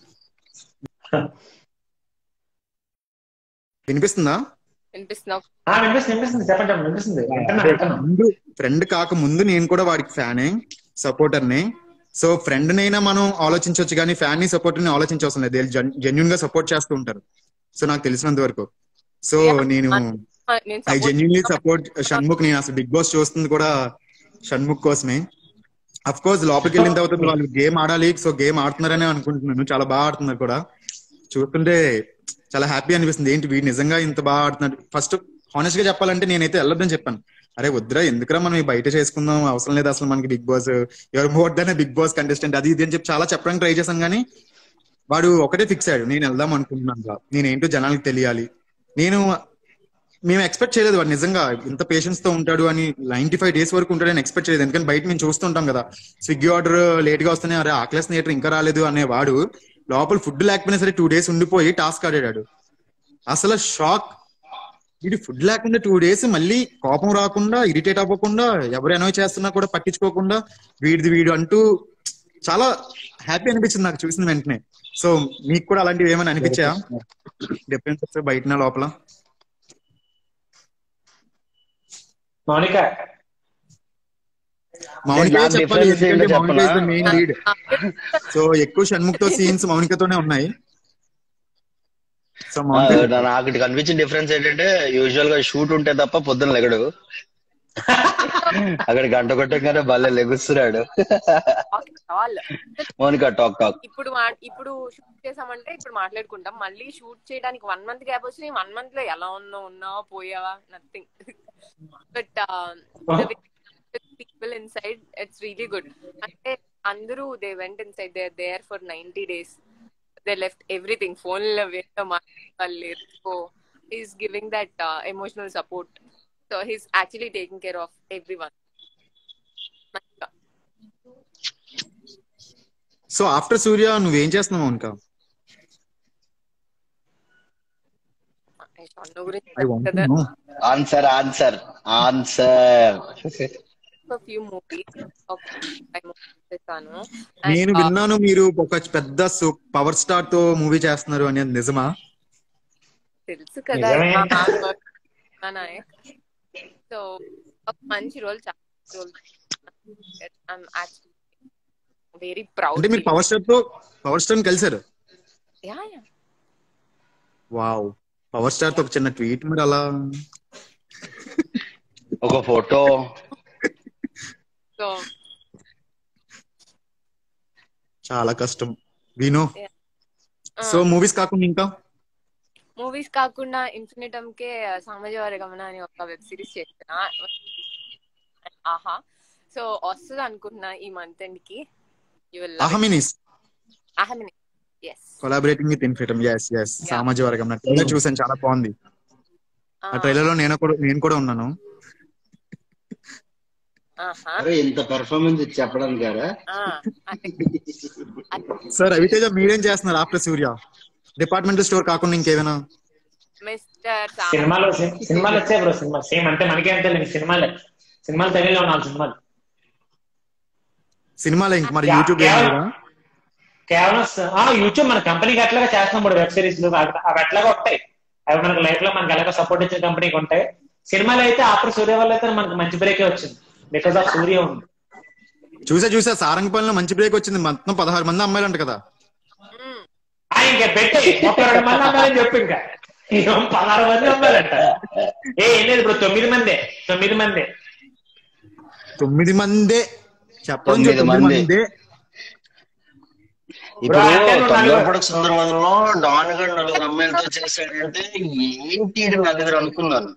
[SPEAKER 1] వినిపిస్తుందా
[SPEAKER 3] వినిపిస్తున్నావు
[SPEAKER 2] ఆ, వినిపిస్తుంది వినిపిస్తుంది చెప్పండి చెప్పండి వినిపిస్తుంది వింటున్నా వింటున్నా
[SPEAKER 1] ముందు ఫ్రెండ్ కాక ముందు నేను కూడా వాడికి ఫ్యానే సపోర్టర్ ని సో ఫ్రెండ్ నైనా మనం ఆలోచించవచ్చు కానీ ఫ్యాన్ ని సపోర్టర్ ని ఆలోచించవసరం లేదు జెన్యున్ గా సపోర్ట్ చేస్తూ ఉంటారు సో నాకు తెలిసినంత వరకు సో నేను
[SPEAKER 3] నేను
[SPEAKER 1] I
[SPEAKER 3] support
[SPEAKER 1] genuinely support Shanmukh నేను అసలు బిగ్ బాస్ చూస్తుంది కూడా షణ్ముఖ్ కోసమే అఫ్ కోర్స్ లోపలికి వెళ్ళిన తర్వాత వాళ్ళు గేమ్ ఆడాలి సో గేమ్ ఆడుతున్నారనే అనుకుంటున్నాను చాలా బాగా ఆడుతున్నారు కూడా చూస్తుంటే చాలా హ్యాపీ అనిపిస్తుంది ఏంటి వీడు నిజంగా ఇంత బాగా ఆడుతున్నాడు ఫస్ట్ హానెస్ట్ గా చెప్పాలంటే నేనైతే వెళ్ళొద్దని చెప్పాను అరే వద్దురా ఎందుకురా మనం ఈ బయట చేసుకుందాం అవసరం లేదు అసలు మనకి బిగ్ బాస్ ఎవరు more than big boss contestant అది ఇది అని చెప్పి చాలా చెప్పడానికి ట్రై చేశాను కానీ వాడు ఒకటే ఫిక్స్ అయ్యాడు నేను వెళ్దాం అనుకుంటున్నాను రా. నేనేంటో జనాలకు తెలియాలి నేను మేము ఎక్స్పెక్ట్ చేయలేదు వాడు నిజంగా ఇంత పేషెన్స్ తో ఉంటాడు అని నైన్టీ ఫైవ్ డేస్ వరకు ఉంటాడని ఎక్స్పెక్ట్ చేయలేదు ఎందుకంటే బయట మేము చూస్తుంటాం కదా స్విగ్గీ ఆర్డర్ లేట్ గా వస్తేనే అరే ఆక్లెస్ థియేటర్ ఇంకా రాలేదు అనే వాడు లోపల ఫుడ్ లేకపోయినా సరే టూ డేస్ ఉండిపోయి టాస్క్ ఆడాడు అసలు షాక్ వీడి ఫుడ్ లేకుండా టూ డేస్ మళ్ళీ కోపం రాకుండా ఇరిటేట్ అవ్వకుండా ఎవరు ఎనో చేస్తున్నా కూడా పట్టించుకోకుండా వీడిది వీడు అంటూ చాలా హ్యాపీ అనిపించింది నాకు చూసిన వెంటనే సో మీకు కూడా అలాంటివి ఏమైనా అనిపించాయా డిఫరెన్స్ బయట లోపల
[SPEAKER 2] మౌనిక
[SPEAKER 1] మౌనిక
[SPEAKER 4] నాకు
[SPEAKER 1] చెప్పాలి
[SPEAKER 4] difference
[SPEAKER 1] ఎందుకంటే
[SPEAKER 4] ఏంటో
[SPEAKER 1] మౌనిక ఇస్ ద
[SPEAKER 4] చెప్పనా?
[SPEAKER 1] మెయిన్ లీడ్ సో ఎక్కువ షణ్ముఖ్ తో సీన్స్ మౌనికతోనే ఉన్నాయి సో
[SPEAKER 4] ఆ,
[SPEAKER 1] మౌనిక
[SPEAKER 4] నా- నాకు ఇటు కనిపించిన డిఫరెన్స్ ఏంటంటే యూజువల్ గా షూట్ ఉంటే తప్ప పొద్దున లెగడు అక్కడ గంట కొట్టంగానే భలే లెగుస్తున్నాడు
[SPEAKER 3] చాలా
[SPEAKER 4] మోనికా టాక్ టాక్
[SPEAKER 3] ఇప్పుడు మా- ఇప్పుడు షూట్ చేసామంటే ఇప్పుడు మాట్లాడుకుంటాం మళ్ళీ షూట్ చేయడానికి వన్ మంత్ గ్యాప్ వచ్చి వన్ మంత్ లో ఎలా ఉన్నావు ఉన్నావా పోయావా nothing but people inside, it's really good. అంటే అందరూ they went inside they there for ninety days they left everything phone లో వేరే మాట్లాడలేదు so is giving that emotional support so he's actually taking care of everyone
[SPEAKER 1] so after Surya నువ్వేం చేస్తున్నావు మౌనిక
[SPEAKER 3] గురించి
[SPEAKER 1] I want
[SPEAKER 3] కదా
[SPEAKER 1] no
[SPEAKER 4] answer answer answer
[SPEAKER 3] few movies చేశాను
[SPEAKER 1] నేను విన్నాను మీరు ఒక పెద్ద పవర్ స్టార్ తో మూవీ చేస్తున్నారు అనేది నిజమా
[SPEAKER 3] తెలుసు కదా
[SPEAKER 2] నిజమే.
[SPEAKER 3] మా hard work, మా నాయక్ సో ఒక మంచి రోల్ చాలా రోల్ వెరీ ప్రౌడ్
[SPEAKER 1] అంటే మీరు పవర్ స్టార్ తో పవర్ స్టార్ కలిసారు
[SPEAKER 3] yeah yeah
[SPEAKER 1] wow power star తో ఒక చిన్న ట్వీట్ మరి అలా
[SPEAKER 4] ఒక ఫోటో
[SPEAKER 3] సో
[SPEAKER 1] చాలా కష్టం వినో సో మూవీస్ కాకుండా ఇంకా
[SPEAKER 3] మూవీస్ కాకుండా ఇన్ఫినిటమ్ కే సామాజిక వర్గమన అని ఒక వెబ్ సిరీస్ చేసిన ఆహా సో వస్తుంది అనుకుంటున్నా ఈ మంత్ ఎండ్ కి యూ విల్
[SPEAKER 1] అహమినిస్
[SPEAKER 3] ఆహమిని ఎస్
[SPEAKER 1] కొలాబరేటింగ్ విత్ ఇన్ఫిటమ్ ఎస్ ఎస్ సామాజిక వర్గం నా ట్రైలర్ చూసాను చాలా బాగుంది ఆ ట్రైలర్ లో నేను కూడా నేను కూడా ఉన్నాను
[SPEAKER 3] ఆహా
[SPEAKER 4] అరే ఇంత పెర్ఫార్మెన్స్ చెప్పడానికి కదా
[SPEAKER 3] ఆ, అదే.
[SPEAKER 1] సార్ రవితేజ మీరేం చేస్తున్నారు ఆఫ్టర్ సూర్య డిపార్ట్మెంటల్ స్టోర్ కాకుండా ఇంకేమైనా
[SPEAKER 3] మిస్టర్
[SPEAKER 2] సినిమాలు సినిమాలు వచ్చాయి బ్రో సినిమా సేమ్ అంటే మనకే అంతే లేదు సినిమాలే సినిమాలు తెలియలో నాలుగు సినిమాలు
[SPEAKER 1] సినిమాలో ఇంక మరి
[SPEAKER 2] యా,
[SPEAKER 1] యూట్యూబ్ ఏం
[SPEAKER 2] కేవలం-
[SPEAKER 1] లేదా
[SPEAKER 2] కేవలం స- ఆ యూట్యూబ్ మన కంపెనీకి అట్లాగా చేస్తున్నాం ఇప్పుడు వెబ్ సిరీస్ అవి అట్లాగా ఉంటాయి అవి మనకి లైఫ్ లో మనకి ఎలాగో సపోర్ట్ ఇచ్చిన కంపెనీకి ఉంటాయి సినిమాలు అయితే ఆఫ్టర్ సూర్య వల్ల అయితే మనకి మంచి బ్రేకే వచ్చింది బికాస్ ఆఫ్ సూర్య ఉంది
[SPEAKER 1] చూసా చూసా సారంగపల్లిలో మంచి బ్రేక్ వచ్చింది మొత్తం పదహారు మంది అమ్మాయిలు అంట కదా
[SPEAKER 2] ఆ, ఇంకా పెట్టి ముప్పై రెండు మంది అమ్మాయిలని చెప్పు ఇంకా ఇక పదహారు మంది అమ్మాయిలంట ఏ ఏం లేదు ఇప్పుడు తొమ్మిది మందే తొమ్మిది మందే
[SPEAKER 1] తొమ్మిది మందే చెప్పడం
[SPEAKER 4] తొమ్మిది
[SPEAKER 1] తొమ్మిది
[SPEAKER 4] మంది.
[SPEAKER 1] మందే
[SPEAKER 4] ఇప్పుడు
[SPEAKER 2] అంటే నువ్వు నలుగురు-
[SPEAKER 4] తొందరపడక సందర్భంలో డాన్ గడ్ నలుగురు అమ్మాయిలతో చేశాడంటే ఏంటి ఈడు నలుగురు అనుకున్నాను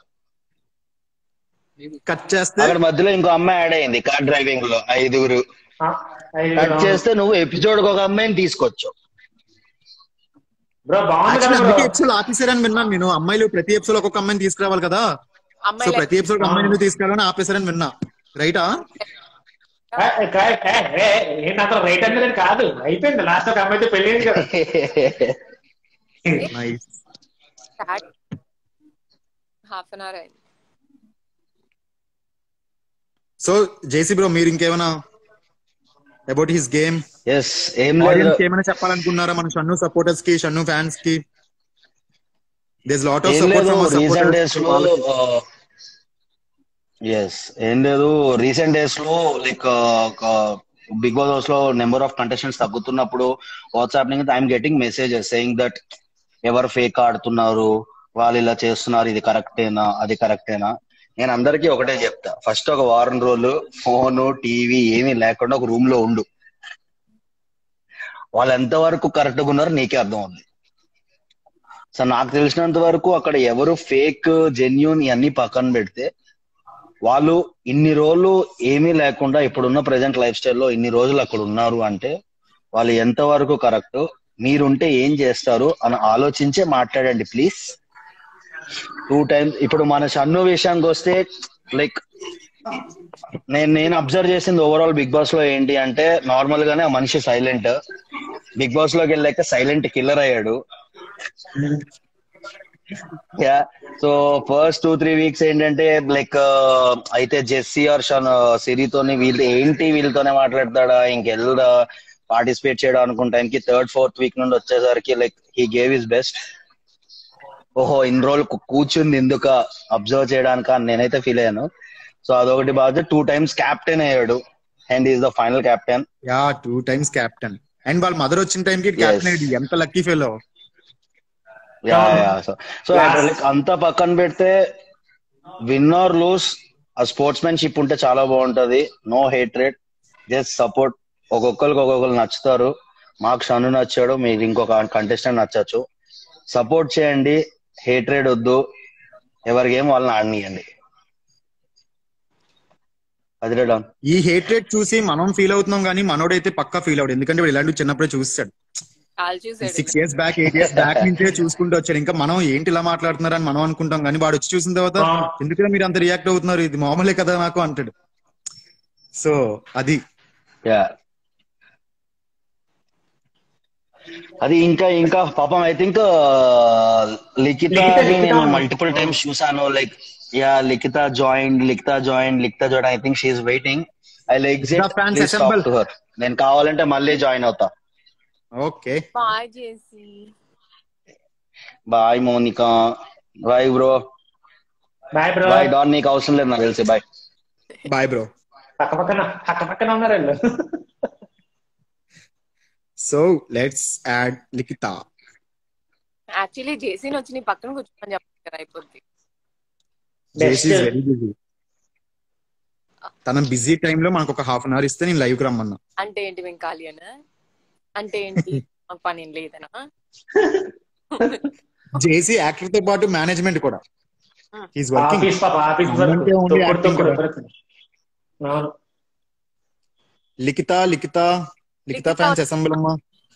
[SPEAKER 1] కట్ చేస్తే
[SPEAKER 4] అక్కడ మధ్యలో ఇంకో అమ్మాయి యాడ్ అయింది కార్ డ్రైవింగ్ లో ఐదుగురు
[SPEAKER 2] ఆ, ఐదు
[SPEAKER 4] కట్ చేస్తే నువ్వు ఎపిసోడ్ ఒక అమ్మాయిని తీసుకొచ్చు
[SPEAKER 2] బ్రో బాగుంది కదా
[SPEAKER 1] యాక్చువల్లీ
[SPEAKER 2] బ్రో
[SPEAKER 1] అందుకే ఎపిసోడ్ ఆపేసారని విన్నాను నేను అమ్మాయిలు ప్రతి ఎపిసోడ్ ఒక్కొక్క అమ్మాయిని తీసుకురావాలి కదా సో
[SPEAKER 3] అమ్మాయి
[SPEAKER 1] ప్రతి ఎపిసోడ్ అమ్మాయిని ఎందుకు తీసుకురావాలని ఆపేసారని విన్నా రైటా
[SPEAKER 2] ఏ, ఏ, కరెక్ట్. ఏ, ఏ, ఏంటి అసలు రైట్ అంటే కాదు అయిపోయింది లాస్ట్ ఒక అమ్మాయితో పెళ్ళింది కదా
[SPEAKER 1] nice
[SPEAKER 3] start half an hour అయింది
[SPEAKER 1] సో జేసీ బ్రో మీరు ఇంకేమైనా అబౌట్ హిస్ గేమ్
[SPEAKER 4] ఎస్ ఏం లేదు
[SPEAKER 1] ఆడియన్స్ ఏమైనా చెప్పాలనుకున్నారా మన షన్ను సపోర్టర్స్ కి షన్ను ఫ్యాన్స్ కి దిస్ లాట్ ఆఫ్
[SPEAKER 4] ఏం
[SPEAKER 1] సపోర్ట్
[SPEAKER 4] లేదు
[SPEAKER 1] ఫ్రమ్
[SPEAKER 4] రీసెంట్ డేస్ లో
[SPEAKER 1] సపోర్టర్స్
[SPEAKER 4] ఎస్ ఏం లేదు రీసెంట్ డేస్ లో లైక్ బిగ్ బాస్ హౌస్ లో నెంబర్ ఆఫ్ కంటెస్టెంట్స్ తగ్గుతున్నప్పుడు వాట్సాప్ నుంచి I'm getting messages saying that ఎవరు ఫేక్ ఆడుతున్నారు వాళ్ళు ఇలా చేస్తున్నారు ఇది కరెక్టేనా అది కరెక్టేనా నేను అందరికీ ఒకటే చెప్తా ఫస్ట్ ఒక వారం రోజులు ఫోన్ టీవీ ఏమీ లేకుండా ఒక రూమ్ లో ఉండు వాళ్ళు ఎంతవరకు కరెక్ట్ గా ఉన్నారో నీకే అర్థం ఉంది సో నాకు తెలిసినంత వరకు అక్కడ ఎవరు ఫేక్ జెన్యున్ ఇవన్నీ పక్కన పెడితే వాళ్ళు ఇన్ని రోజులు ఏమీ లేకుండా ఇప్పుడున్న ప్రజెంట్ లైఫ్ స్టైల్లో ఇన్ని రోజులు అక్కడ ఉన్నారు అంటే వాళ్ళు ఎంతవరకు కరెక్ట్ మీరుంటే ఏం చేస్తారు అని ఆలోచించే మాట్లాడండి ప్లీజ్ టూ టైమ్స్ ఇప్పుడు మన షన్ను విషయానికి వస్తే లైక్ నేను నేను అబ్జర్వ్ చేసింది ఓవరాల్ బిగ్ బాస్ లో ఏంటి అంటే నార్మల్ గానే ఆ మనిషి సైలెంట్ బిగ్ బాస్ లోకి వెళ్ళాక సైలెంట్ కిల్లర్ అయ్యాడు yeah so first two three weeks ఏంటంటే లైక్ అయితే జెస్సీ ఆర్ షన్ సిరితోని వీళ్ళు ఏంటి వీళ్ళతోనే మాట్లాడతాడా ఇంకెళ్ళదా పార్టిసిపేట్ చేయడం అనుకుంటానికి థర్డ్ ఫోర్త్ వీక్ నుండి వచ్చేసరికి like he gave is best ఓహో ఇన్ని రోజులు కు- కూర్చుంది ఎందుక అబ్జర్వ్ చేయడానిక అని నేనైతే ఫీల్ అయ్యాను సో అదొకటి బాగా టూ టైమ్స్ క్యాప్టెన్ అయ్యాడు and is the final captain
[SPEAKER 1] yeah two times captain and వాళ్ళ మదర్ వచ్చిన టైం కి క్యాప్టెన్ అయ్యింది ఎంత lucky fellow
[SPEAKER 4] yeah yeah so so like అంతా పక్కన పెడితే విన్ ఆర్ లూస్ ఆ స్పోర్ట్స్ మ్యాన్షిప్ ఉంటే చాలా బాగుంటది నో హేట్రేట్ జస్ట్ సపోర్ట్ ఒక్కొక్కరికి ఒక్కొక్కరు నచ్చుతారు మాకు షను నచ్చాడు మీకు ఇంకొక కంటెస్టెంట్ నచ్చచ్చు సపోర్ట్ చేయండి హేట్రేడ్ వద్దు ఎవరికేం వాళ్ళని ఆడనీయండి అది డాన్
[SPEAKER 1] ఈ హేట్ రేట్ చూసి మనం ఫీల్ అవుతున్నాం కానీ మనోడైతే పక్కా ఫీల్ అవుడు ఎందుకంటే వాడు ఇలాంటివి చిన్నప్పుడే చూస్తాడు
[SPEAKER 3] కాల్ చూసాడు
[SPEAKER 1] six years back eight years back నుంచే చూసుకుంటూ వచ్చాడు ఇంకా మనం ఏంటి ఇలా మాట్లాడుతున్నారని మనం అనుకుంటాం కానీ వాడు వచ్చి చూసిన తర్వాత
[SPEAKER 2] ఆ.
[SPEAKER 1] ఎందుకంటే మీరు అంత రియాక్ట్ అవుతున్నారు ఇది మామూలే కదా నాకు అంటాడు సో అది
[SPEAKER 4] యా అది ఇంకా ఇంకా పాపం ఐ థింక్ లిఖిత
[SPEAKER 2] లిఖిత, లిఖిత
[SPEAKER 4] నేను
[SPEAKER 2] ఉంది.
[SPEAKER 4] మల్టిపుల్ టైమ్స్ చూసాను like yeah Likhitha join Likhitha join Likhitha join I think she's waiting I like
[SPEAKER 1] The fans assemble.
[SPEAKER 4] To her నేను కావాలంటే మళ్ళీ జాయిన్ అవుతా
[SPEAKER 1] ఓకే
[SPEAKER 3] బాయ్ చేసి
[SPEAKER 4] bye Monica bye bro
[SPEAKER 2] bye bro
[SPEAKER 4] bye don నీకు అవసరం లేదు నాకు తెలిసి బాయ్
[SPEAKER 1] బాయ్ బ్రో
[SPEAKER 2] పక్క పక్కన పక్క పక్కన ఉన్నారు వీళ్ళు
[SPEAKER 1] so let's add Likhitha
[SPEAKER 3] actually జేసీని వచ్చి నీ పక్కన కూర్చోమని చెప్పారు కదా అయిపోద్ది
[SPEAKER 1] జేసీ
[SPEAKER 2] Best.
[SPEAKER 1] వెరీ బిజీ తన బిజీ టైంలో మనకు ఒక హాఫ్ అన్ అవర్ ఇస్తే నేను లైవ్ కి రమ్మన్నా
[SPEAKER 3] అంటే ఏంటి మేము ఖాళీ అనా అంటే ఏంటి మాకు పని ఏం లేదనా
[SPEAKER 1] జేసీ యాక్టర్ తో పాటు మేనేజ్మెంట్ కూడా ఈస్ వర్కింగ్
[SPEAKER 2] ఆఫీస్ పాప ఆఫీస్
[SPEAKER 1] అవునంటే ఓన్లీ యాక్టింగ్ కదా.
[SPEAKER 2] అవును
[SPEAKER 1] లిఖిత లిఖిత లిఖిత
[SPEAKER 3] లిఖిత
[SPEAKER 1] ఫ్యాన్స్ అసెంబ్ల్ అమ్మా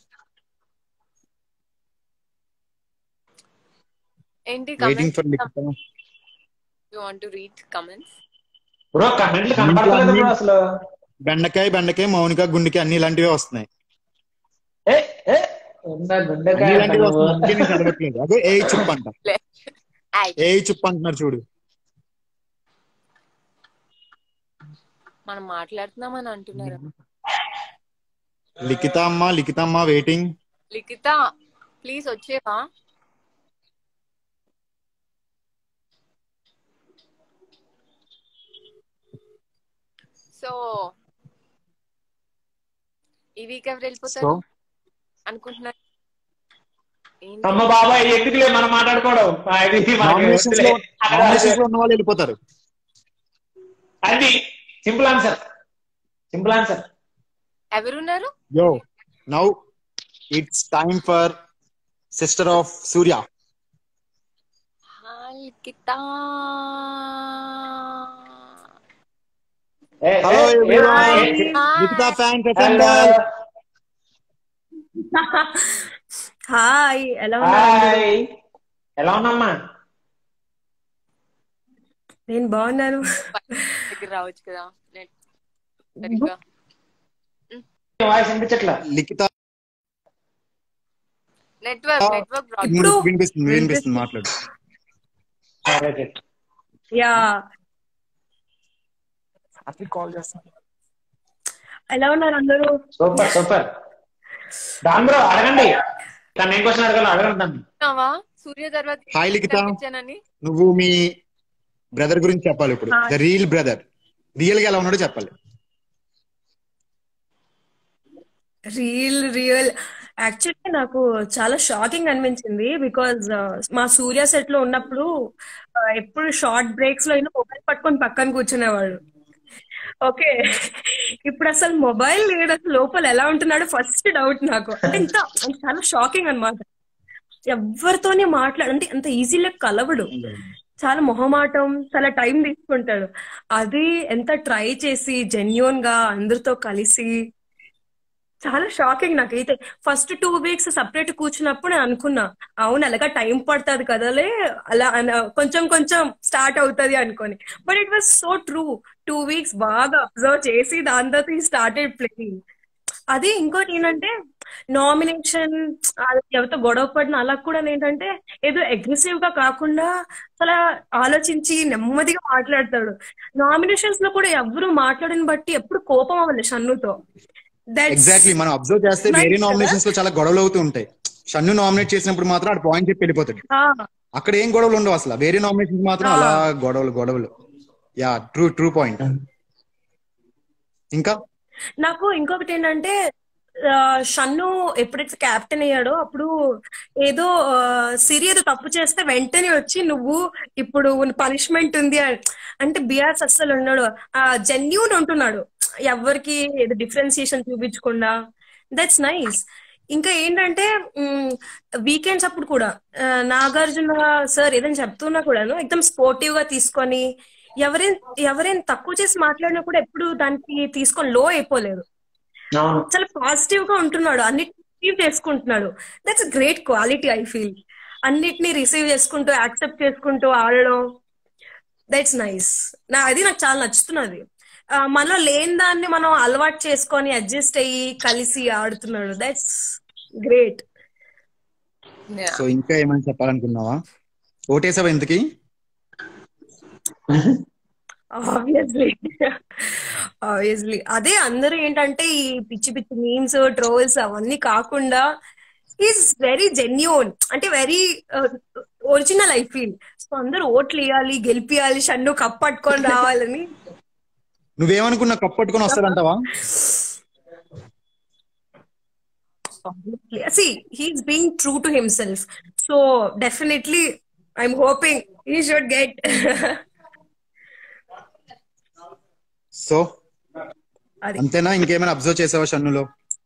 [SPEAKER 3] ఏంటి
[SPEAKER 1] waiting for
[SPEAKER 3] comments
[SPEAKER 1] Likhitha
[SPEAKER 3] you want to read comments
[SPEAKER 2] bro కమెంట్లు కనపడలేదు బ్రో అసలు
[SPEAKER 1] బెండకాయ బెండకాయ మౌనిక గుండెకి అన్ని ఇలాంటివే వస్తున్నాయి
[SPEAKER 2] ఏ ఏ ఉందా
[SPEAKER 1] అన్ని
[SPEAKER 2] గుండెకాయ
[SPEAKER 1] ఇలాంటివి
[SPEAKER 2] నువ్వు.
[SPEAKER 1] వస్తున్నాయి అందుకే నేను చదవట్లేదు అదే ఏ చుప్ అంట ఏ చుప్ అంటున్నారు చూడు
[SPEAKER 3] మనం మాట్లాడుతున్నామని అంటున్నారు
[SPEAKER 1] లిఖిత అమ్మ లిఖిత అమ్మ వెయిటింగ్
[SPEAKER 3] లిఖిత ప్లీజ్ వచ్చేవా సో ఈ వీక్ ఎవరు
[SPEAKER 1] సో
[SPEAKER 3] వెళ్ళిపోతారు అనుకుంటున్నారు ఏంటి?
[SPEAKER 2] అమ్మ బాబాయ్ ఎందుకులే మనం మాట్లాడుకోవడం ఆ, ఇది మనకి
[SPEAKER 1] నామినేషన్స్ లో
[SPEAKER 2] వద్దులే. అక్కడ
[SPEAKER 1] నామినేషన్స్ లో ఉన్న వాళ్ళు వెళ్ళిపోతారు
[SPEAKER 2] అది సింపుల్ ఆన్సర్ సింపుల్ ఆన్సర్
[SPEAKER 3] ఎవరున్నారు
[SPEAKER 1] yo now it's time for sister of Surya
[SPEAKER 3] hi Likhitha
[SPEAKER 1] hello everyone Likhitha fans assemble
[SPEAKER 5] hi ఎలా ఉన్నారు
[SPEAKER 2] హాయ్ ఎలా ఉన్నామ్మా
[SPEAKER 5] నేను బాగున్నాను
[SPEAKER 3] దగ్గర రావచ్చు కదా నెట్ సరిగ్గా
[SPEAKER 2] వాయిస్ వినిపించట్లా
[SPEAKER 1] లిఖిత
[SPEAKER 3] నెట్వర్క్ నెట్వర్క్
[SPEAKER 5] ఇప్పుడు
[SPEAKER 1] వినిపిస్తుంది వినిపిస్తుంది మాట్లాడు
[SPEAKER 2] సరే,
[SPEAKER 5] యా
[SPEAKER 1] కాల్ చేస్తాను
[SPEAKER 5] ఎలా ఉన్నారు అందరూ
[SPEAKER 2] సూపర్ సూపర్ దాని బ్రో అడగండి తను ఏం క్వశ్చన్ అడగాలో అడగండి దాన్ని
[SPEAKER 3] ఉన్నావా సూర్య తర్వాత
[SPEAKER 1] హాయ్ లిఖిత
[SPEAKER 3] కనిపించానని
[SPEAKER 1] నువ్వు మీ బ్రదర్ గురించి చెప్పాలి ఇప్పుడు
[SPEAKER 5] Hi.
[SPEAKER 1] The real brother real గా ఎలా ఉన్నాడో చెప్పాలి
[SPEAKER 5] రియల్ రియల్ యాక్చువల్లీ నాకు చాలా షాకింగ్ అనిపించింది బికాజ్ మా సూర్య సెట్ లో ఉన్నప్పుడు ఆ, ఎప్పుడు షార్ట్ బ్రేక్స్ లో అయినా మొబైల్ పట్టుకొని పక్కన కూర్చునేవాడు ఓకే ఇప్పుడు అసలు మొబైల్ లేడు అసలు లోపల ఎలా ఉంటున్నాడో ఫస్ట్ డౌట్ నాకు అంటే ఇంత చాలా షాకింగ్ అన్నమాట ఎవరితోనే మాట్లాడు అంటే అంత ఈజీగా కలవడు చాలా మొహమాటం చాలా టైం తీసుకుంటాడు అది ఎంత ట్రై చేసి జెన్యున్ గా అందరితో కలిసి చాలా షాకింగ్ నాకైతే ఫస్ట్ టూ వీక్స్ సపరేట్ కూర్చున్నప్పుడు నేను అనుకున్నా అవును అలాగా టైం పడుతుంది కదలే అలా అన- కొంచెం కొంచెం స్టార్ట్ అవుతుంది అనుకొని but it was so true two weeks బాగా అబ్జర్వ్ చేసి దాని తర్వాత ఈ స్టార్టెడ్ ప్లేయింగ్ అది ఇంకోటి ఏంటంటే నామినేషన్ ఎవరితో గొడవ పడిన అలా కూడా ఏంటంటే ఏదో అగ్రెసివ్ గా కాకుండా చాలా ఆలోచించి నెమ్మదిగా మాట్లాడతాడు నామినేషన్స్ లో కూడా ఎవరు మాట్లాడిన బట్టి ఎప్పుడు కోపం అవ్వాలి షన్నుతో That's-
[SPEAKER 1] ఎగ్జాక్ట్లీ మనం అబ్జర్వ్ చేస్తే
[SPEAKER 5] Nice
[SPEAKER 1] వేరే
[SPEAKER 5] కదా?
[SPEAKER 1] నామినేషన్స్ లో చాలా గొడవలు అవుతూ ఉంటాయి షన్ను నామినేట్ చేసినప్పుడు మాత్రం ఆడు పాయింట్ చెప్పి వెళ్ళిపోతాడు
[SPEAKER 5] ఆ,
[SPEAKER 1] అక్కడ ఏం గొడవలు ఉండవు అసలు వేరే నామినేషన్స్ మాత్రం అలా గొడవలు గొడవలు యా ట్రూ ట్రూ పాయింట్ ఇంకా
[SPEAKER 5] నాకు ఇంకొకటి ఏంటంటే ఆ, షన్ను ఎప్పుడైతే కెప్టెన్ అయ్యాడో అప్పుడు ఏదో ఆ, సిరి ఏదో తప్పు చేస్తే వెంటనే వచ్చి నువ్వు ఇప్పుడు పనిష్మెంట్ ఉంది అని అంటే బిఆర్స్ అస్సలు ఉన్నాడు జెన్యూన్ ఉంటున్నాడు ఎవరికి ఏదో డిఫరెన్సియేషన్ చూపించకుండా దట్స్ నైస్ ఇంకా ఏంటంటే వీకెండ్స్ అప్పుడు కూడా ఆ, నాగార్జున సార్ ఏదైనా చెప్తున్నా కూడాను ఎక్దమ్ స్పోర్టివ్ గా తీసుకొని ఎవరైనా ఎవరైనా తక్కువ చేసి మాట్లాడినా కూడా ఎప్పుడు దానికి తీసుకొని లో అయిపోలేదు
[SPEAKER 2] అవును
[SPEAKER 5] చాలా పాజిటివ్ గా ఉంటున్నాడు అన్నిటిని రిసీవ్ చేసుకుంటున్నాడు that's great quality I feel అన్నిటిని రిసీవ్ చేసుకుంటూ యాక్సెప్ట్ చేసుకుంటూ ఆడడం దట్స్ నైస్ నా అది నాకు చాలా నచ్చుతున్నది ఆ, మనలో లేని దాన్ని మనం అలవాటు చేసుకొని అడ్జస్ట్ అయ్యి కలిసి ఆడుతున్నాడు దట్స్ గ్రేట్
[SPEAKER 3] Yeah.
[SPEAKER 1] సో ఇంకా ఏమైనా చెప్పాలనుకున్నావా ఓటేసావా ఎందుకి
[SPEAKER 5] ఆబ్వియస్లీ ఆబ్వియస్లీ అదే అందరూ ఏంటంటే ఈ పిచ్చి పిచ్చి మీమ్స్ ట్రోల్స్ అవన్నీ కాకుండా ఈజ్ వెరీ జెన్యూన్ అంటే very original I feel so అందరూ ఓట్లు వేయాలి గెలిపియాలి షన్ను కప్ పట్టుకొని రావాలని
[SPEAKER 1] నువ్వేమనుకున్నా కప్పట్టుకొని వస్తాడంటావా
[SPEAKER 5] see he's being true to himself so definitely i'm hoping he should get
[SPEAKER 1] so
[SPEAKER 5] అది
[SPEAKER 1] అంతేనా ఇంకేమైనా అబ్జర్వ్ చేసావా షన్నులో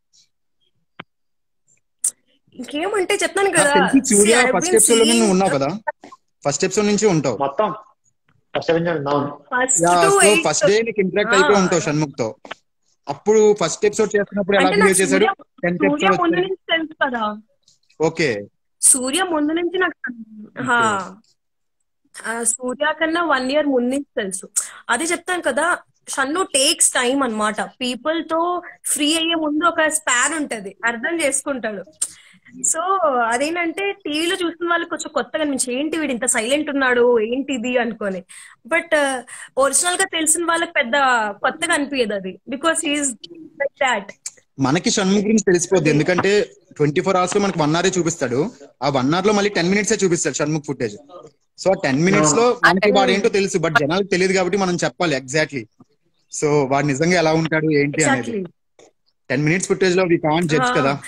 [SPEAKER 5] ఇంకేమంటే చెప్తాను
[SPEAKER 1] నాకు
[SPEAKER 5] కదా
[SPEAKER 1] తెలిసి
[SPEAKER 5] See,
[SPEAKER 1] Surya
[SPEAKER 5] I've
[SPEAKER 1] first
[SPEAKER 5] been
[SPEAKER 1] episode లోనే
[SPEAKER 5] seeing
[SPEAKER 1] నువ్వు ఉన్నావు కదా ఫస్ట్ ఎపిసోడ్ నుంచి ఉంటావు
[SPEAKER 2] మొత్తం ఫస్ట్ అవును
[SPEAKER 5] first
[SPEAKER 1] yeah
[SPEAKER 5] to
[SPEAKER 1] so
[SPEAKER 5] eight-
[SPEAKER 1] first day నీకు ఇంటరాక్ట్
[SPEAKER 5] ఆ.
[SPEAKER 1] అయిపోయి ఉంటావు షణ్ముఖ్ తో అప్పుడు ఫస్ట్ ఎపిసోడ్ చేస్తున్నప్పుడు ఎలా
[SPEAKER 5] అంటే
[SPEAKER 1] బిహేవ్
[SPEAKER 5] నాకు
[SPEAKER 1] చేశాడు
[SPEAKER 5] సూర్య-
[SPEAKER 1] టెన్త్
[SPEAKER 5] సూర్య
[SPEAKER 1] ఎపిసోడ్
[SPEAKER 5] ముందు
[SPEAKER 1] వచ్చి
[SPEAKER 5] నుంచి తెలుసు కదా
[SPEAKER 1] ఓకే
[SPEAKER 5] సూర్య ముందు నుంచి నాకు హా. ఆ, సూర్య కన్నా వన్ ఇయర్ ముందు నుంచి తెలుసు అదే చెప్తాను కదా షన్ను టేక్స్ టైం అన్నమాట పీపుల్ తో ఫ్రీ అయ్యే ముందు ఒక స్పాన్ ఉంటది అర్థం చేసుకుంటాడు సో అదేంటంటే టీవీలో చూసిన వాళ్ళకి కొంచెం కొత్తగా అనిపించి ఏంటి వీడు ఇంత సైలెంట్ ఉన్నాడు ఏంటిది అనుకొని బట్ ఒరిజినల్ గా తెలిసిన వాళ్ళకి పెద్ద కొత్తగా అనిపించదు అది బికాస్ ఈజ్ లైక్ దాట్
[SPEAKER 1] మనకి షణ్ముఖ్ గురించి తెలిసిపోద్ది ఎందుకంటే ట్వంటీ ఫోర్ అవర్స్ లో మనకి వన్ అవర్ చూపిస్తాడు ఆ వన్ అవర్ లో మళ్ళీ టెన్ మినిట్స్ చూపిస్తాడు షణ్ముఖ్ ఫుటేజ్ సో ఆ టెన్ మినిట్స్ లో మనకి వాడు ఏంటో తెలుసు బట్ జనాలకు తెలియదు కాబట్టి మనం చెప్పాలి ఎగ్జాక్ట్లీ సో వాడు నిజంగా ఎలా ఉంటాడు ఏంటి అనేది
[SPEAKER 5] ఎగ్జాక్ట్లీ
[SPEAKER 1] టెన్ మినిట్స్ ఫుటేజ్ లో వి కాంట్ జడ్జ్
[SPEAKER 5] ఆ.
[SPEAKER 1] కదా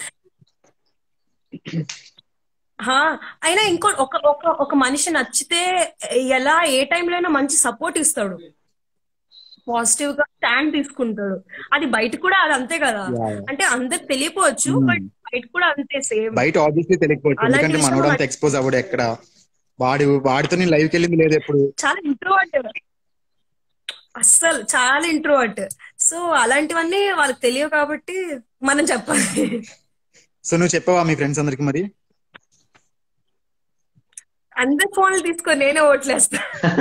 [SPEAKER 5] హా అయినా ఇంకో ఒక ఒక ఒక మనిషి నచ్చితే ఎలా ఏ టైంలో అయినా మంచి సపోర్ట్ ఇస్తాడు పాజిటివ్ గా స్టాండ్ తీసుకుంటాడు అది బయట కూడా అది అంతే కదా
[SPEAKER 1] Yeah, yeah.
[SPEAKER 5] అంటే అందరికి తెలియపోవచ్చు
[SPEAKER 1] Hmm.
[SPEAKER 5] బట్ బయట కూడా అంతే సేమ్
[SPEAKER 1] బయట ఆబ్వియస్లీ తెలియకపోవచ్చు
[SPEAKER 5] అలాంటి
[SPEAKER 1] ఎందుకంటే
[SPEAKER 5] విషయం
[SPEAKER 1] మనోడు అంత
[SPEAKER 5] నాకు-
[SPEAKER 1] ఎక్స్పోజ్ అవ్వడు ఎక్కడ వాడు వాడితో నేను లైవ్కి వెళ్ళింది లేదు ఎప్పుడు
[SPEAKER 5] చాలా ఇంట్రోవర్ట్ అస్సలు చాలా ఇంట్రోవర్ట్ సో అలాంటివన్నీ వాళ్ళకి తెలియవు కాబట్టి మనం చెప్పాలి
[SPEAKER 1] సో నువ్వు చెప్పావా మీ ఫ్రెండ్స్ అందరికి మరి
[SPEAKER 5] అందరి ఫోన్లు తీసుకొని నేనే ఓట్లేస్తా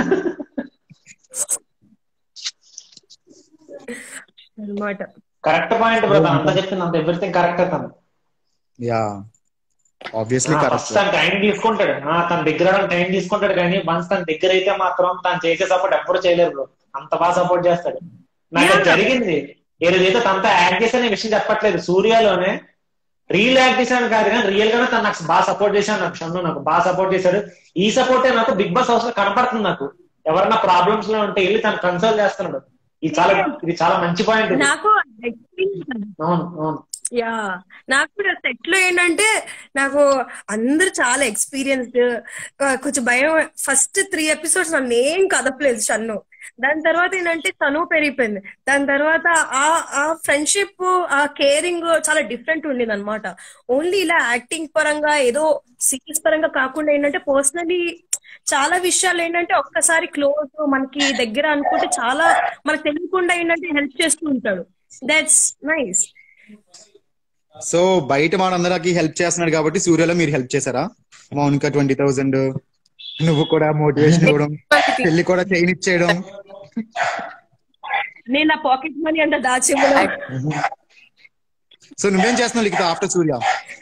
[SPEAKER 5] అనమాట
[SPEAKER 2] కరెక్ట్ పాయింట్ బ్రో అంత చెప్పింది అంత ఎవ్రీథింగ్ కరెక్ట్ తను
[SPEAKER 1] యా ఆబ్వియస్లీ
[SPEAKER 2] ఫస్ట్
[SPEAKER 1] కరెక్ట్
[SPEAKER 2] తను టైం తీసుకుంటాడు ఆ, తన దగ్గర టైం తీసుకుంటాడు కానీ వన్స్ తన దగ్గర అయితే మాత్రం తను చేసే సపోర్ట్ ఎప్పుడు చేయలేరు బ్రో అంత బాగా సపోర్ట్ చేస్తాడు నాకు అది
[SPEAKER 5] Yeah.
[SPEAKER 2] జరిగింది ఏదైతే తనతో యాక్ట్ చేసిన విషయం చెప్పట్లేదు సూర్యలోనే రియల్ యాక్ట్ చేశాను కాదు కానీ రియల్ గానే తను నాకు బాగా సపోర్ట్ చేశాను నాకు షన్ను నాకు బాగా సపోర్ట్ చేశాడు ఈ సపోర్టే నాకు బిగ్ బాస్ హౌస్ లో కనపడుతుంది నాకు ఎవరన్నా ప్రాబ్లమ్స్ లో ఉంటే వెళ్ళి తను కన్సల్ట్ చేస్తున్నాడు ఇది చాలా ఇది చాలా మంచి పాయింట్
[SPEAKER 5] నాకు experience
[SPEAKER 2] అవును అవును
[SPEAKER 5] యా నాకు కూడా సెట్ లో ఏంటంటే నాకు అందరు చాలా ఎక్స్పీరియన్స్డ్ కొంచెం భయం ఫస్ట్ త్రీ ఎపిసోడ్స్ నన్ను ఏం కదపలేదు షన్ను దాని తర్వాత ఏంటంటే తను పెరిగిపోయింది దాని తర్వాత ఆ ఆ ఫ్రెండ్షిప్ ఆ కేరింగ్ చాలా డిఫరెంట్ ఉండేది అనమాట ఓన్లీ ఇలా యాక్టింగ్ పరంగా ఏదో సీరియస్ పరంగా కాకుండా ఏంటంటే పర్సనలీ చాలా విషయాలు ఏంటంటే ఒక్కసారి క్లోజ్ మనకి దగ్గర అనుకుంటే చాలా మనకు తెలియకుండా ఏంటంటే హెల్ప్ చేస్తూ ఉంటాడు దట్స్ నైస్
[SPEAKER 1] సో బయట వాళ్ళందరికి హెల్ప్ చేస్తున్నాడు కాబట్టి సూర్యలో మీరు హెల్ప్ చేశారా మౌనిక ట్వంటీ థౌసండ్ నువ్వు కూడా మోటివేషన్ ఇవ్వడం పెళ్లి కూడా చైన్ ఇచ్చేయడం
[SPEAKER 5] నేను నా పాకెట్ మనీ అంతా దాచివ్వడం
[SPEAKER 1] సో నువ్వేం చేస్తున్నావు Likhitha after Surya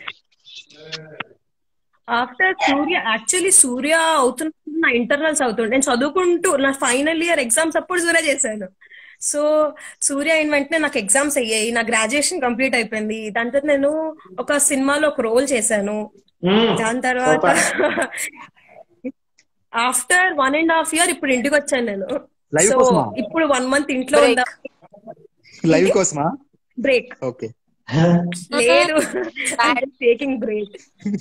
[SPEAKER 5] after Surya actually Surya అవుతున్నప్పుడు నా ఇంటర్నల్స్ అవుతుండే నేను చదువుకుంటూ నా ఫైనల్ ఇయర్ ఎగ్జామ్స్ అప్పుడు సూర్య చేశాను సో సూర్య అయిన వెంటనే నాకు ఎగ్జామ్స్ అయ్యాయి నా గ్రాడ్యుయేషన్ కంప్లీట్ అయిపోయింది దాని తర్వాత నేను ఒక సినిమాలో ఒక రోల్ చేశాను
[SPEAKER 2] మ్మ్.
[SPEAKER 5] దాని తర్వాత
[SPEAKER 2] Super.
[SPEAKER 5] After one and half year ఇప్పుడు ఇంటికి వచ్చాను నేను
[SPEAKER 1] Live
[SPEAKER 5] సో
[SPEAKER 1] కోసమా?
[SPEAKER 5] ఇప్పుడు వన్ మంత్ ఇంట్లో
[SPEAKER 3] Break.
[SPEAKER 5] ఉందా
[SPEAKER 1] లైవ్ కోసమా
[SPEAKER 5] బ్రేక్
[SPEAKER 1] ఓకే
[SPEAKER 5] లేదు టేకింగ్ బ్రేక్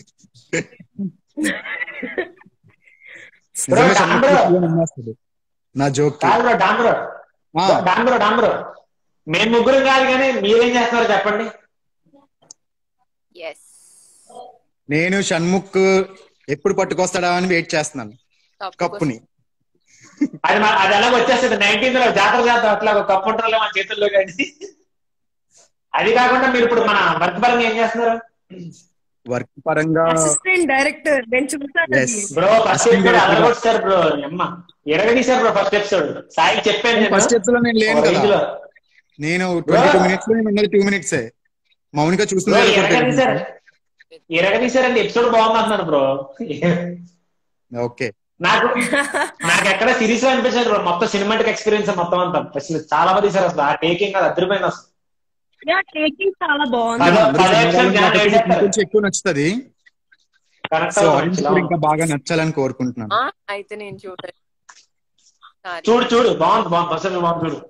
[SPEAKER 1] నిజంగా
[SPEAKER 2] Bro,
[SPEAKER 1] షణ్ముఖ్
[SPEAKER 2] bro.
[SPEAKER 1] పూర్తిగా నమ్మేస్తాడు. నా జోక్
[SPEAKER 2] కాదు bro don bro don bro don bro మేము ముగ్గురం కాదు కానీ మీరేం చేస్తున్నారో చెప్పండి
[SPEAKER 3] ఎస్
[SPEAKER 1] నేను షణ్ముఖ్ ఎప్పుడు పట్టుకొస్తాడా అని వెయిట్ చేస్తున్నాను కప్పుని
[SPEAKER 2] అది మా- అది ఎలా వచ్చేస్తుంది నైన్టీన్త్ లో జాతర జాతర అట్లా ఒక కప్పు ఉంటారు మన చేతుల్లో కానీ అది కాకుండా మీరు ఇప్పుడు మన వర్క్ పరంగా ఏం చేస్తున్నారు
[SPEAKER 1] వర్క్ పరంగా
[SPEAKER 5] అసిస్టెంట్ డైరెక్టర్ నేను చూసాను
[SPEAKER 1] Yes.
[SPEAKER 5] అది.
[SPEAKER 2] బ్రో ఫస్ట్ ఎపిసోడ్ అలగొట్టారు బ్రో అమ్మ ఎరగదీశారు బ్రో ఫస్ట్ ఎపిసోడ్ సాయి చెప్పాను నేను
[SPEAKER 1] ఫస్ట్ ఎపిసోడ్ లో నేను లేను
[SPEAKER 2] ఒక
[SPEAKER 1] కదా
[SPEAKER 2] range లో.
[SPEAKER 1] నేను ట్వంటీ టూ మినిట్స్ లో నేను ఉన్నది టూ మినిట్స్ మౌనిక
[SPEAKER 2] బ్రో
[SPEAKER 1] చూస్తున్నారు
[SPEAKER 2] ఎరగదీశారు ఎరగదీశారండి ఎపిసోడ్ బాగుంది అంటున్నాను బ్రో
[SPEAKER 1] ఓకే
[SPEAKER 2] నాకు నాకు ఎక్కడ సిరీస్ లో అనిపించదు బ్రో మొత్తం సినిమాటిక్ ఎక్స్పీరియన్స్ మొత్తం అంతా అసలు చాలా మంది తీశారు అసలు ఆ టేకింగ్ అది అదిరిపోయింది అసలు
[SPEAKER 5] యా టేకింగ్ చాలా బాగుంది
[SPEAKER 2] అదో- పదో episode జ్ఞానం వేసేస్తారు.
[SPEAKER 1] కొంచెం ఎక్కువ నచ్చుతుంది
[SPEAKER 2] కరెక్ట్
[SPEAKER 1] సో ఆడియన్స్ కూడా ఇంకా బాగా నచ్చాలని కోరుకుంటున్నాను
[SPEAKER 3] ఆ, అయితే నేను చూడలేదు Sorry,
[SPEAKER 2] చూడు చూడు బాగుంది బాగుంది ఫస్ట్ బాగుంది చూడు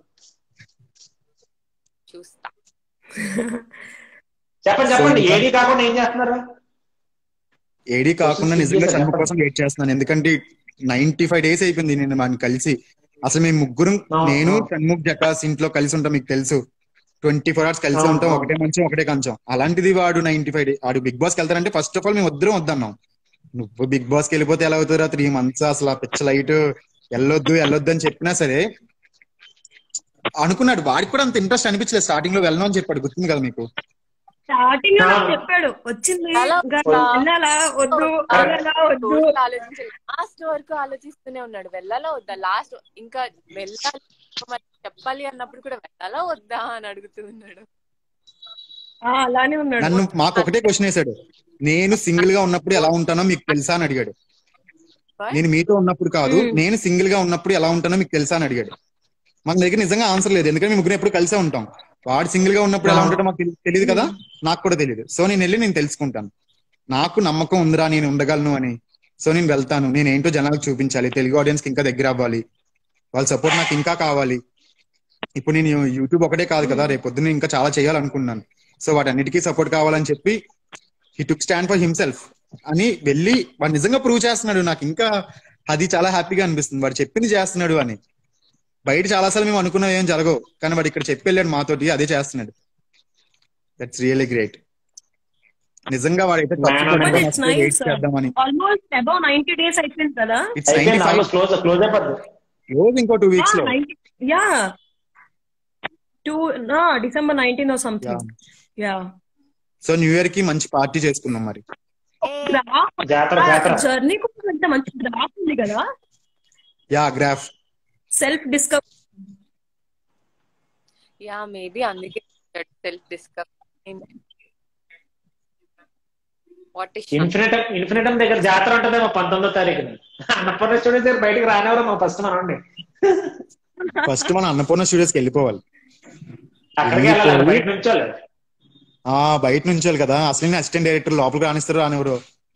[SPEAKER 3] చూస్తా
[SPEAKER 2] చెప్పండి చెప్పండి ఏది కాకుండా ఏం చేస్తున్నారు
[SPEAKER 1] ఏడీ కాకుండా
[SPEAKER 2] Skip
[SPEAKER 1] నిజంగా
[SPEAKER 2] చేశారు,
[SPEAKER 1] చంద్ర
[SPEAKER 2] చెప్పండి.
[SPEAKER 1] కోసం వెయిట్ చేస్తున్నాను ఎందుకంటే నైన్టీ ఫైవ్ డేస్ అయిపోయింది నేను మనం కలిసి అసలు మేము ముగ్గురు
[SPEAKER 2] అవును,
[SPEAKER 1] నేను
[SPEAKER 2] అవును.
[SPEAKER 1] షణ్ముఖ్ జకాస్ ఇంట్లో కలిసి ఉంటాం మీకు తెలుసు ట్వంటీ ఫోర్ అవర్స్ కలిసి
[SPEAKER 2] అవును,
[SPEAKER 1] ఉంటాం
[SPEAKER 2] అవును.
[SPEAKER 1] ఒకటే మంచం ఒకటే కంచం అలాంటిది వాడు నైన్టీ ఫైవ్ డే వాడు బిగ్ బాస్ కి వెళ్తారంటే ఫస్ట్ ఆఫ్ ఆల్ మేము వద్దరం వద్దన్నాం నువ్వు బిగ్ బాస్ కి వెళ్ళిపోతే ఎలా అవుతారా త్రీ మంత్స్ అసలు ఆ పిచ్చ లైట్ వెళ్ళొద్దు వెళ్ళొద్దు అని చెప్పినా సరే అనుకున్నాడు వాడికి కూడా అంత ఇంట్రెస్ట్ అనిపించలేదు స్టార్టింగ్ లో వెళ్ళను అని చెప్పాడు గుర్తుంది కదా మీకు
[SPEAKER 5] స్టార్టింగ్ లో నాకు
[SPEAKER 2] ఆ.
[SPEAKER 5] చెప్పాడు వచ్చింది
[SPEAKER 3] చాలా
[SPEAKER 5] ఇంకా వెళ్ళాలా వద్దు వెళ్ళాలా వద్దు
[SPEAKER 3] రోజులు ఆలోచించలేదు లాస్ట్ వరకు ఆలోచిస్తూనే ఉన్నాడు వెళ్ళాలా వద్దా లాస్ట్ ఇంకా వెళ్ళాలి మరి చెప్పాలి అన్నప్పుడు కూడా వెళ్ళాలా వద్దా అని అడుగుతూ ఉన్నాడు
[SPEAKER 5] ఆ, అలానే ఉన్నాడు
[SPEAKER 1] నన్ను మాకు ఒకటే క్వశ్చన్ వేశాడు నేను సింగిల్ గా ఉన్నప్పుడు ఎలా ఉంటానో మీకు తెలుసా అని అడిగాడు
[SPEAKER 3] What?
[SPEAKER 1] నేను మీతో ఉన్నప్పుడు కాదు నేను సింగిల్ గా ఉన్నప్పుడు ఎలా ఉంటానో మీకు తెలుసా అని అడిగాడు మన దగ్గర నిజంగా ఆన్సర్ లేదు ఎందుకంటే మేము ముగ్గురు ఎప్పుడు కలిసే ఉంటాం వాడు సింగిల్ గా ఉన్నప్పుడు ఎలా ఉంటాడో మాకు తెలి- తెలియదు కదా నాకు కూడా తెలియదు సో నేను వెళ్ళి నేను తెలుసుకుంటాను నాకు నమ్మకం ఉందిరా నేను ఉండగలను అని సో నేను వెళ్తాను నేను ఏంటో జనాలకు చూపించాలి తెలుగు ఆడియన్స్ కి ఇంకా దగ్గర అవ్వాలి వాళ్ళ సపోర్ట్ నాకు ఇంకా కావాలి ఇప్పుడు నేను యూట్యూబ్ ఒకటే కాదు కదా రేపు పొద్దున్న ఇంకా చాలా చేయాలనుకున్నాను సో వాటన్నిటికీ సపోర్ట్ కావాలని చెప్పి he took stand for himself అని వెళ్ళి వాడు నిజంగా ప్రూవ్ చేస్తున్నాడు నాకు ఇంకా అది చాలా హ్యాపీగా అనిపిస్తుంది వాడు చెప్పింది చేస్తున్నాడు అని బయట చాలాసార్లు మేము అనుకున్నవి ఏం జరగవు కానీ వాడు ఇక్కడ చెప్పి వెళ్ళాడు మాతోటి అదే చేస్తున్నాడు దట్స్ రియల్లీ గ్రేట్ నిజంగా వాడైతే
[SPEAKER 5] But it's nice,
[SPEAKER 1] wait
[SPEAKER 5] sir.
[SPEAKER 1] చేద్దామని
[SPEAKER 5] ఆల్మోస్ట్ అబౌవ్ నైన్టీ డేస్ అయిపోయింది కదా
[SPEAKER 1] it's ninety five
[SPEAKER 2] close close అయిపోద్ది
[SPEAKER 1] రోజు ఇంకో టూ వీక్స్ లో
[SPEAKER 5] yeah two December nineteen something yeah
[SPEAKER 1] so new year కి మంచి పార్టీ చేసుకున్నాం మరి
[SPEAKER 2] జాతర జాతర
[SPEAKER 5] జర్నీ కూడా అంత మంచి గ్రాఫ్ ఉంది కదా
[SPEAKER 1] yeah graph
[SPEAKER 5] self discover
[SPEAKER 3] yeah maybe అందుకే self discover what is
[SPEAKER 2] Infinitum Infinitum దగ్గర జాతర ఉంటుందేమో పంతొమ్మిదో తారీఖున అన్నపూర్ణ స్టూడియోస్ దగ్గర బయటకు రానివ్వరు మా ఫస్ట్ మనం
[SPEAKER 1] ఫస్ట్ మన అన్నపూర్ణ స్టూడియోస్ కి వెళ్ళిపోవాలి
[SPEAKER 2] అక్కడికి వెళ్ళాలి బయట నుంచోలే
[SPEAKER 1] ఆ బయట నుంచాలి కదా అసలు అసిస్టెంట్ డైరెక్టర్ లోపలికి రానిస్తారు రానివ్వరు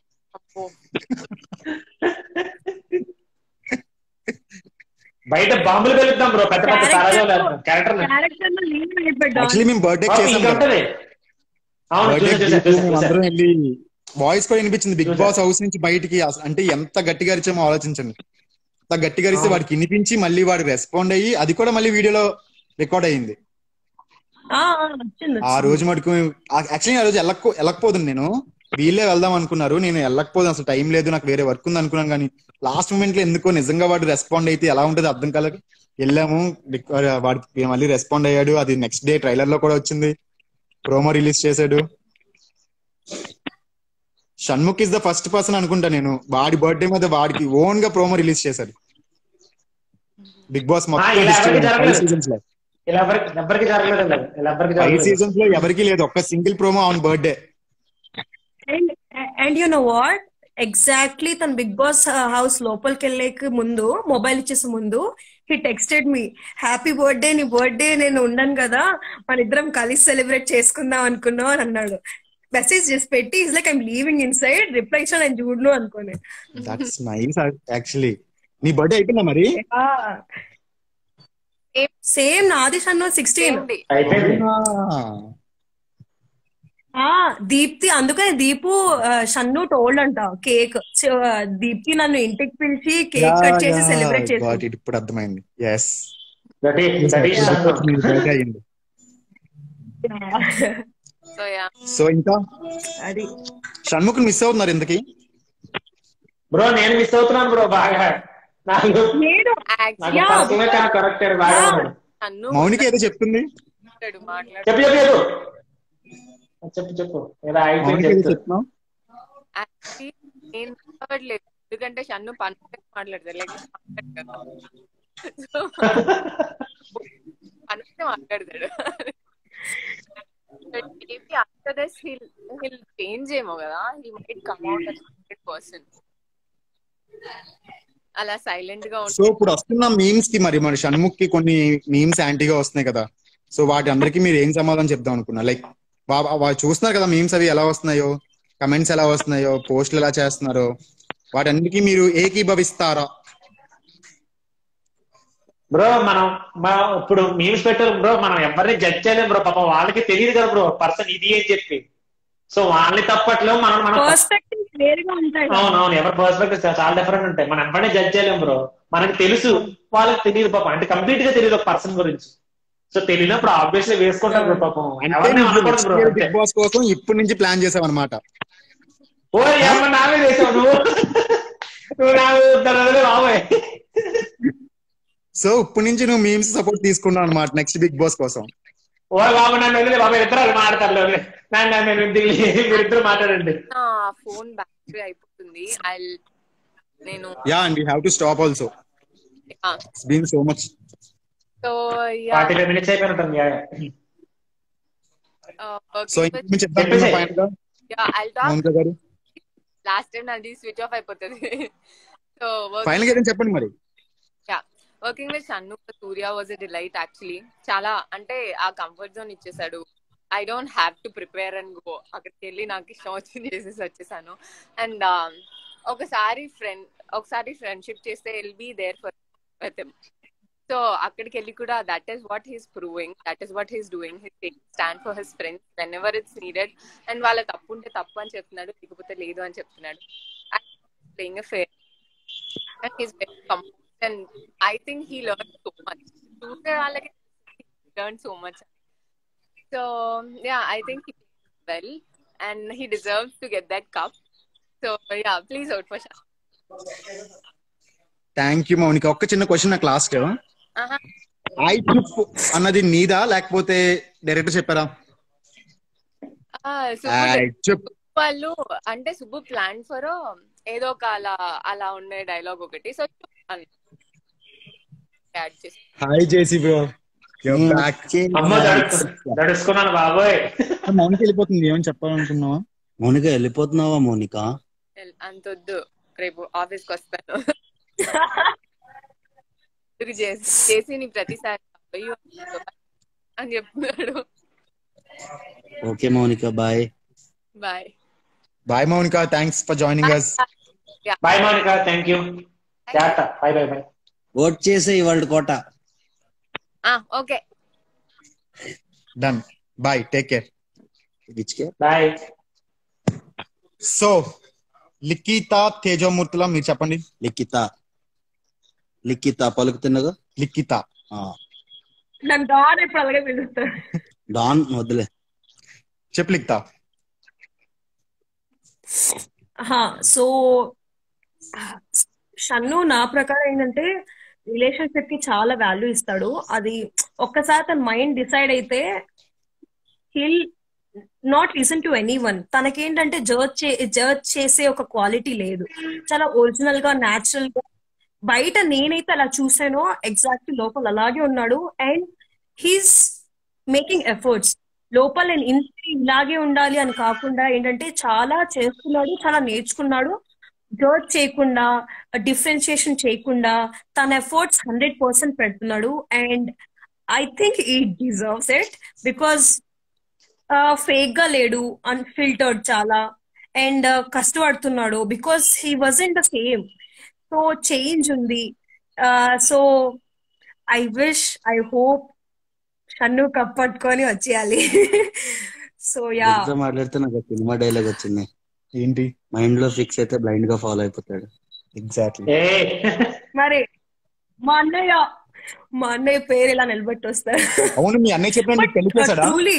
[SPEAKER 2] బయట బాంబులు పెరుగుతాం బ్రో పెద్ద పెద్ద తారాజాలు క్యారెక్టర్
[SPEAKER 5] క్యారెక్టర్ లో లీవ్ అయిపోయాడు
[SPEAKER 1] యాక్చువల్లీ మేము బర్త్డే చేసాం కదా
[SPEAKER 2] ఉంటది అవును
[SPEAKER 1] బర్త్డే
[SPEAKER 2] చూసా చూసా చూసా చూసా
[SPEAKER 1] అందరం వెళ్ళి వాయిస్ కూడా వినిపించింది బిగ్ బాస్ హౌస్ నుంచి బయటికి అసలు అంటే ఎంత గట్టిగా అరిచామో ఆలోచించండి అంత గట్టిగా అరిస్తే వాడికి వినిపించి మళ్ళీ వాడు రెస్పాండ్ అయ్యి అది కూడా మళ్ళీ వీడియోలో రికార్డ్ అయ్యింది
[SPEAKER 5] ఆ, ఆ, వచ్చింది
[SPEAKER 1] ఆ రోజు మటుకు యాక్చువల్లీ ఆ రోజు వెళ్ళకపో వెళ్ళకపోతుంది నేను వీళ్ళే వెళ్దాం అనుకున్నారు నేను వెళ్ళకపోదు అసలు టైం లేదు నాకు వేరే వర్క్ ఉంది అనుకున్నాను కానీ లాస్ట్ మూమెంట్ లో ఎందుకో నిజంగా వాడు రెస్పాండ్ అయితే ఎలా ఉంటుంది అర్థం కాలేదు వెళ్ళాము రిక్- వాడికి మళ్ళీ రెస్పాండ్ అయ్యాడు అది నెక్స్ట్ డే ట్రైలర్ లో కూడా వచ్చింది ప్రోమో రిలీజ్ చేశాడు Shanmukh is the first person అనుకుంటా నేను వాడి బర్త్డే మీద వాడికి ఓన్ గా ప్రోమో రిలీజ్ చేశాడు బిగ్ బాస్
[SPEAKER 2] ఆ, ఇలా ఎవరికి
[SPEAKER 1] మొత్తం
[SPEAKER 2] జరగలేదు.
[SPEAKER 1] సీజన్స్ లో
[SPEAKER 2] ఇలా ఎవరికి ఎవరికి జరగలేదు ఇలా. ఇలా ఎవరికి
[SPEAKER 1] ఫైవ్
[SPEAKER 2] జరగలేదు
[SPEAKER 1] సీజన్స్ లో ఎవరికి లేదు ఒక్క single promo on birthday
[SPEAKER 5] and and you know what exactly తన బిగ్ బాస్ హౌస్ లోపలికి వెళ్ళేకి ముందు మొబైల్ ఇచ్చేసి ముందు he texted me happy birthday నీ బర్త్డే నేను ఉండను కదా మన ఇద్దరం కలిసి సెలబ్రేట్ చేసుకుందాం అనుకున్నాం అని అన్నాడు మెసేజ్ చేసి పెట్టి is like I'm leaving inside reply ఇచ్చా నేను చూడను అనుకోని
[SPEAKER 1] దట్స్ నైస్ యాక్చువల్లీ నీ బర్త్డే అయిపోయిందా మరి
[SPEAKER 5] సేమ్ నాది సన్ను సిక్స్టీన్
[SPEAKER 2] అయిపోయింది
[SPEAKER 5] ఆ దీప్తి అందుకని దీపు ఆ, షన్ను టోల్డ్ అంట కేక్ సో, ఆ, దీప్తి నన్ను ఇంటికి పిలిచి కేక్ కట్ చేసి సెలబ్రేట్ చేసి
[SPEAKER 1] ఇప్పుడు అర్థమైంది yes
[SPEAKER 2] that is that is
[SPEAKER 1] birthday అయింది
[SPEAKER 3] సో యా
[SPEAKER 1] సో ఇంకా
[SPEAKER 5] అది
[SPEAKER 1] షణ్ముఖ్ మిస్ అవుతున్నారు ఇంతకి
[SPEAKER 2] బ్రో నేను మిస్ అవుతున్నాను బ్రో బాగా నాకు
[SPEAKER 5] లేదు
[SPEAKER 3] యాక్చువల్లీ
[SPEAKER 5] Yeah,
[SPEAKER 2] పర్సనల్ గా కరెక్ట్ బాగా
[SPEAKER 5] Yeah.
[SPEAKER 2] ఉన్నాడు.
[SPEAKER 3] నన్ను
[SPEAKER 1] మౌనిక ఏదో చెప్తుంది
[SPEAKER 3] మాట్లాడు మాట్లాడు
[SPEAKER 2] చెప్పు చెప్పు చెప్పు చెప్పు చెప్పు ఏదో
[SPEAKER 1] మౌనిక
[SPEAKER 2] అయిపోయింది
[SPEAKER 1] ఏదో
[SPEAKER 2] చెప్తూ.
[SPEAKER 1] చెప్తున్నావు
[SPEAKER 3] యాక్చువల్లీ నేను మాట్లాడలేదు ఎందుకంటే షన్ను పని మాట్లాడతాడు లైక్ పని మాట్లాడతాడు maybe after this he'll he'll change ఏమో కదా he might come out hundred percent అలా సైలెంట్ గా
[SPEAKER 1] సో ఇప్పుడు వస్తున్న మీమ్స్ కి మరి మరి షణ్ముఖ్ కి కొన్ని మీమ్స్ యాంటీగా వస్తున్నాయి కదా సో వాటి అందరికి మీరు ఏం సమాధానం చెప్దాం అనుకున్నా లైక్ వాళ్ళు చూస్తున్నారు కదా మీమ్స్ అవి ఎలా వస్తున్నాయో కమెంట్స్ ఎలా వస్తున్నాయో పోస్టులు ఎలా చేస్తున్నారో వాటన్నిటికీ మీరు ఏకీభవిస్తారా
[SPEAKER 2] బ్రో మనం మనం ఇప్పుడు మీమ్స్ పెట్టారు బ్రో మనం ఎవరిని జడ్జ్ చేయలేం బ్రో పాపం వాళ్ళకి తెలియదు కదా బ్రో పర్సన్ ఇది అని చెప్పి సో వాళ్ళని తప్పట్లో మనం మనం
[SPEAKER 5] పర్స్పెక్టివ్ వేరుగా ఉంటాయి
[SPEAKER 2] అవును అవును ఎవరి పర్స్పెక్టివ్ చాలా డిఫరెంట్ ఉంటాయి మనం ఎవరిని జడ్జ్ చేయలేం బ్రో మనకి తెలుసు వాళ్ళకి తెలియదు పాపం అంటే కంప్లీట్ గా తెలియదు ఒక పర్సన్ గురించి సో తెలియనప్పుడు ఆబ్వియస్లీ వేసుకుంటారు బ్రో పాపం ఎవరిని అనకూడదు బ్రో అంతే
[SPEAKER 1] బిగ్ బాస్ కోసం ఇప్పటి నుంచి ప్లాన్ చేసాం అనమాట
[SPEAKER 2] ఓ ఏమన్నా నావే చేసావు నువ్వు నువ్వు నాకు తర్వాత రాబోయే
[SPEAKER 1] సో ఇప్పటి నుంచి నువ్వు మీమ్స్ సపోర్ట్ తీసుకున్నావు అనమాట నెక్స్ట్ బిగ్ బాస్ కోసం
[SPEAKER 2] ఓ బాబు నన్ను వదిలే బాబు ఇద్దరు మాట్లాడతారు నన్ను నేను ఇంటికి మీరిద్దరు మాట్లాడండి
[SPEAKER 3] నా ఫోన్ బ్యాటరీ అయిపోతుంది ఐ నేను
[SPEAKER 1] yeah and you have to stop also it's been so much
[SPEAKER 3] so
[SPEAKER 2] forty five minutes అయిపోయినట్టుంది యా, యా.
[SPEAKER 1] సో ఇంకొంచెం చెప్తాను ఫైనల్ గా
[SPEAKER 3] I talk
[SPEAKER 1] Mounika garu
[SPEAKER 3] last time నాది స్విచ్ ఆఫ్ అయిపోతుంది సో
[SPEAKER 1] ఫైనల్ గా ఏదైనా చెప్పండి మరి
[SPEAKER 3] yeah working with Shannu Surya was a delight actually చాలా అంటే ఆ కంఫర్ట్ జోన్ ఇచ్చేసాడు I don't have to prepare and go అక్కడికి వెళ్ళి నాకు ఇష్టం వచ్చింది చేసేసి వచ్చేసాను అండ్ ఒకసారి ఫ్రెండ్ ఒకసారి ఫ్రెండ్షిప్ చేస్తే will be there for so అక్కడికి వెళ్ళి కూడా that is what he's proving that is what he's doing his stand for his friends whenever it's needed and వాళ్ళ తప్పు ఉంటే తప్పు అని చెప్తున్నాడు లేకపోతే లేదు అని చెప్తున్నాడు playing fair and he's very comfort and I think he learn so much చూసే వాళ్ళకి learn so much so yeah I think he well and he deserves to get that cup so yeah please out for షా
[SPEAKER 1] thank you Mounika ఒక్క చిన్న question నాకు last I trip అన్నది నీదా లేకపోతే director చెప్పారా ఐ ట్రిప్
[SPEAKER 3] వాళ్ళు అంటే సుబ్బు ప్లాన్ ఫర్ ఏదో ఒక అలా అలా ఉండే డైలాగ్ ఒకటి సో యాడ్ చేసి
[SPEAKER 1] హాయ్ జేసీ బ్రో బ్యాక్
[SPEAKER 2] అమ్మ దడుచు- దడుచుకున్నాను బాబోయ్
[SPEAKER 1] మౌనిక వెళ్ళిపోతుంది ఏమని చెప్పాలనుకున్నావా
[SPEAKER 4] మౌనిక వెళ్ళిపోతున్నావా మౌనిక
[SPEAKER 3] అంతొద్దు రేపు ఆఫీస్కి వస్తాను ఇది చేసి చేసి నీ ప్రతిసారి అయ్యో అని చెప్తున్నాడు
[SPEAKER 4] okay Mounika bye
[SPEAKER 3] bye
[SPEAKER 1] bye Mounika thanks for joining us
[SPEAKER 2] bye Mounika thank you జాగ్రత్త బాయ్ బాయ్ బాయ్
[SPEAKER 4] ఓట్ చేసే ఇవాళ కోట
[SPEAKER 3] okay
[SPEAKER 1] done bye take care
[SPEAKER 4] ఇచ్చుకే
[SPEAKER 2] బాయ్
[SPEAKER 1] సో లిఖిత తేజమూర్తుల మీరు చెప్పండి
[SPEAKER 4] లిఖిత లిఖిత పలుకుతున్నగా
[SPEAKER 1] లిఖిత
[SPEAKER 4] ఆ,
[SPEAKER 5] నన్ను డాన్ ఇప్పుడు అలాగే పిలుస్తారు
[SPEAKER 4] డాన్ వదిలే
[SPEAKER 1] చెప్పు లిఖిత
[SPEAKER 5] సో షన్ను నా ప్రకారం ఏంటంటే రిలేషన్షిప్ కి చాలా వాల్యూ ఇస్తాడు అది ఒక్కసారి తన మైండ్ డిసైడ్ అయితే he'll not listen to anyone తనకేంటంటే జర్జ్ చే జర్జ్ చేసే ఒక క్వాలిటీ లేదు చాలా ఒరిజినల్ గా న్యాచురల్ గా బయట నేనైతే అలా చూసానో ఎగ్జాక్ట్ లోపల అలాగే ఉన్నాడు అండ్ హీస్ మేకింగ్ ఎఫర్ట్స్ లోపల నేను ఇంత ఇలాగే ఉండాలి అని కాకుండా ఏంటంటే చాలా చేస్తున్నాడు చాలా నేర్చుకున్నాడు జర్జ్ చేయకుండా డిఫరెన్షియేషన్ చేయకుండా తన ఎఫర్ట్స్ హండ్రెడ్ పర్సెంట్ పెడుతున్నాడు and I think he deserves it because fake గా లేడు అన్ఫిల్టర్డ్ చాలా అండ్ కష్టపడుతున్నాడు because he was in the same show change ఉంది so I wish I hope Shannu cup పట్టుకొని వచ్చేయాలి సో యా
[SPEAKER 4] గుర్తుగా మాట్లాడితే నాకు ఒక సినిమా డైలాగ్ వచ్చింది
[SPEAKER 1] ఏంటి
[SPEAKER 4] మైండ్ లో ఫిక్స్ అయితే బ్లైండ్ గా ఫాలో అయిపోతాడు
[SPEAKER 1] ఎగ్జాక్ట్లీ
[SPEAKER 2] ఏ
[SPEAKER 5] మరి మా అన్నయ్య మా అన్నయ్య పేరు ఇలా నిలబెట్టి వస్తారు
[SPEAKER 1] అవును మీ అన్నయ్య చెప్పిన నీకు పెళ్లి చేశాడా
[SPEAKER 5] ట్రూలీ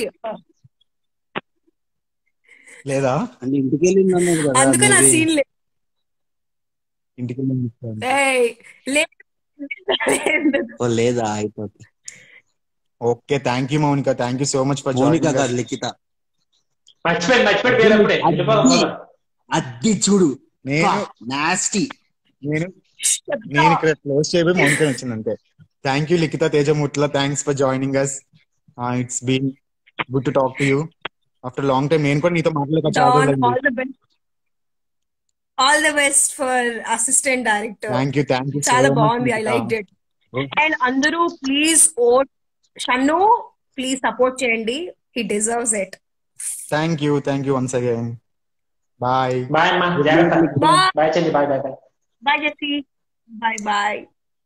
[SPEAKER 1] లేదా
[SPEAKER 4] అంటే ఇంటికి వెళ్ళింది అన్నది కదా
[SPEAKER 5] అందుకని ఆ
[SPEAKER 4] maybe.
[SPEAKER 5] సీన్ లేదు
[SPEAKER 1] ఇంటికి వెళ్ళి ఇస్తాను.
[SPEAKER 5] ఏయ్, లేదు. లేదు.
[SPEAKER 6] ఓ లేదా అయిపోతుంది
[SPEAKER 1] okay thank you Mounika thank you so much for
[SPEAKER 6] Mounika
[SPEAKER 1] joining
[SPEAKER 6] కాదు లిఖిత
[SPEAKER 2] మర్చిపోయి మర్చిపోయి పేరు అప్పుడే వెళ్ళిపోదాం
[SPEAKER 6] అది అది చూడు
[SPEAKER 1] నేను
[SPEAKER 6] నాస్టీ
[SPEAKER 1] నేను నేను ఇక్కడ క్లోజ్ చేయబోయి మౌనిక వచ్చింది అంతే థ్యాంక్ యూ లిఖిత తేజమూర్తిలో thanks for joining us it's been good to talk to you after long time నేను కూడా నీతో మాట్లాడక చాలా
[SPEAKER 5] Don,
[SPEAKER 1] రోజులు
[SPEAKER 5] all the best. All the best for assistant director.
[SPEAKER 1] Thank you thank you
[SPEAKER 5] చాలా బాగుంది ఐ లైక్ ఇట్ అండ్ అందరూ please vote Shannu please support చేయండి he deserves it
[SPEAKER 1] thank you thank you once again bye
[SPEAKER 2] bye అమ్మా జాగ్రత్త
[SPEAKER 5] Bye.
[SPEAKER 2] Bye చెల్లి bye bye bye
[SPEAKER 5] bye Jessie bye bye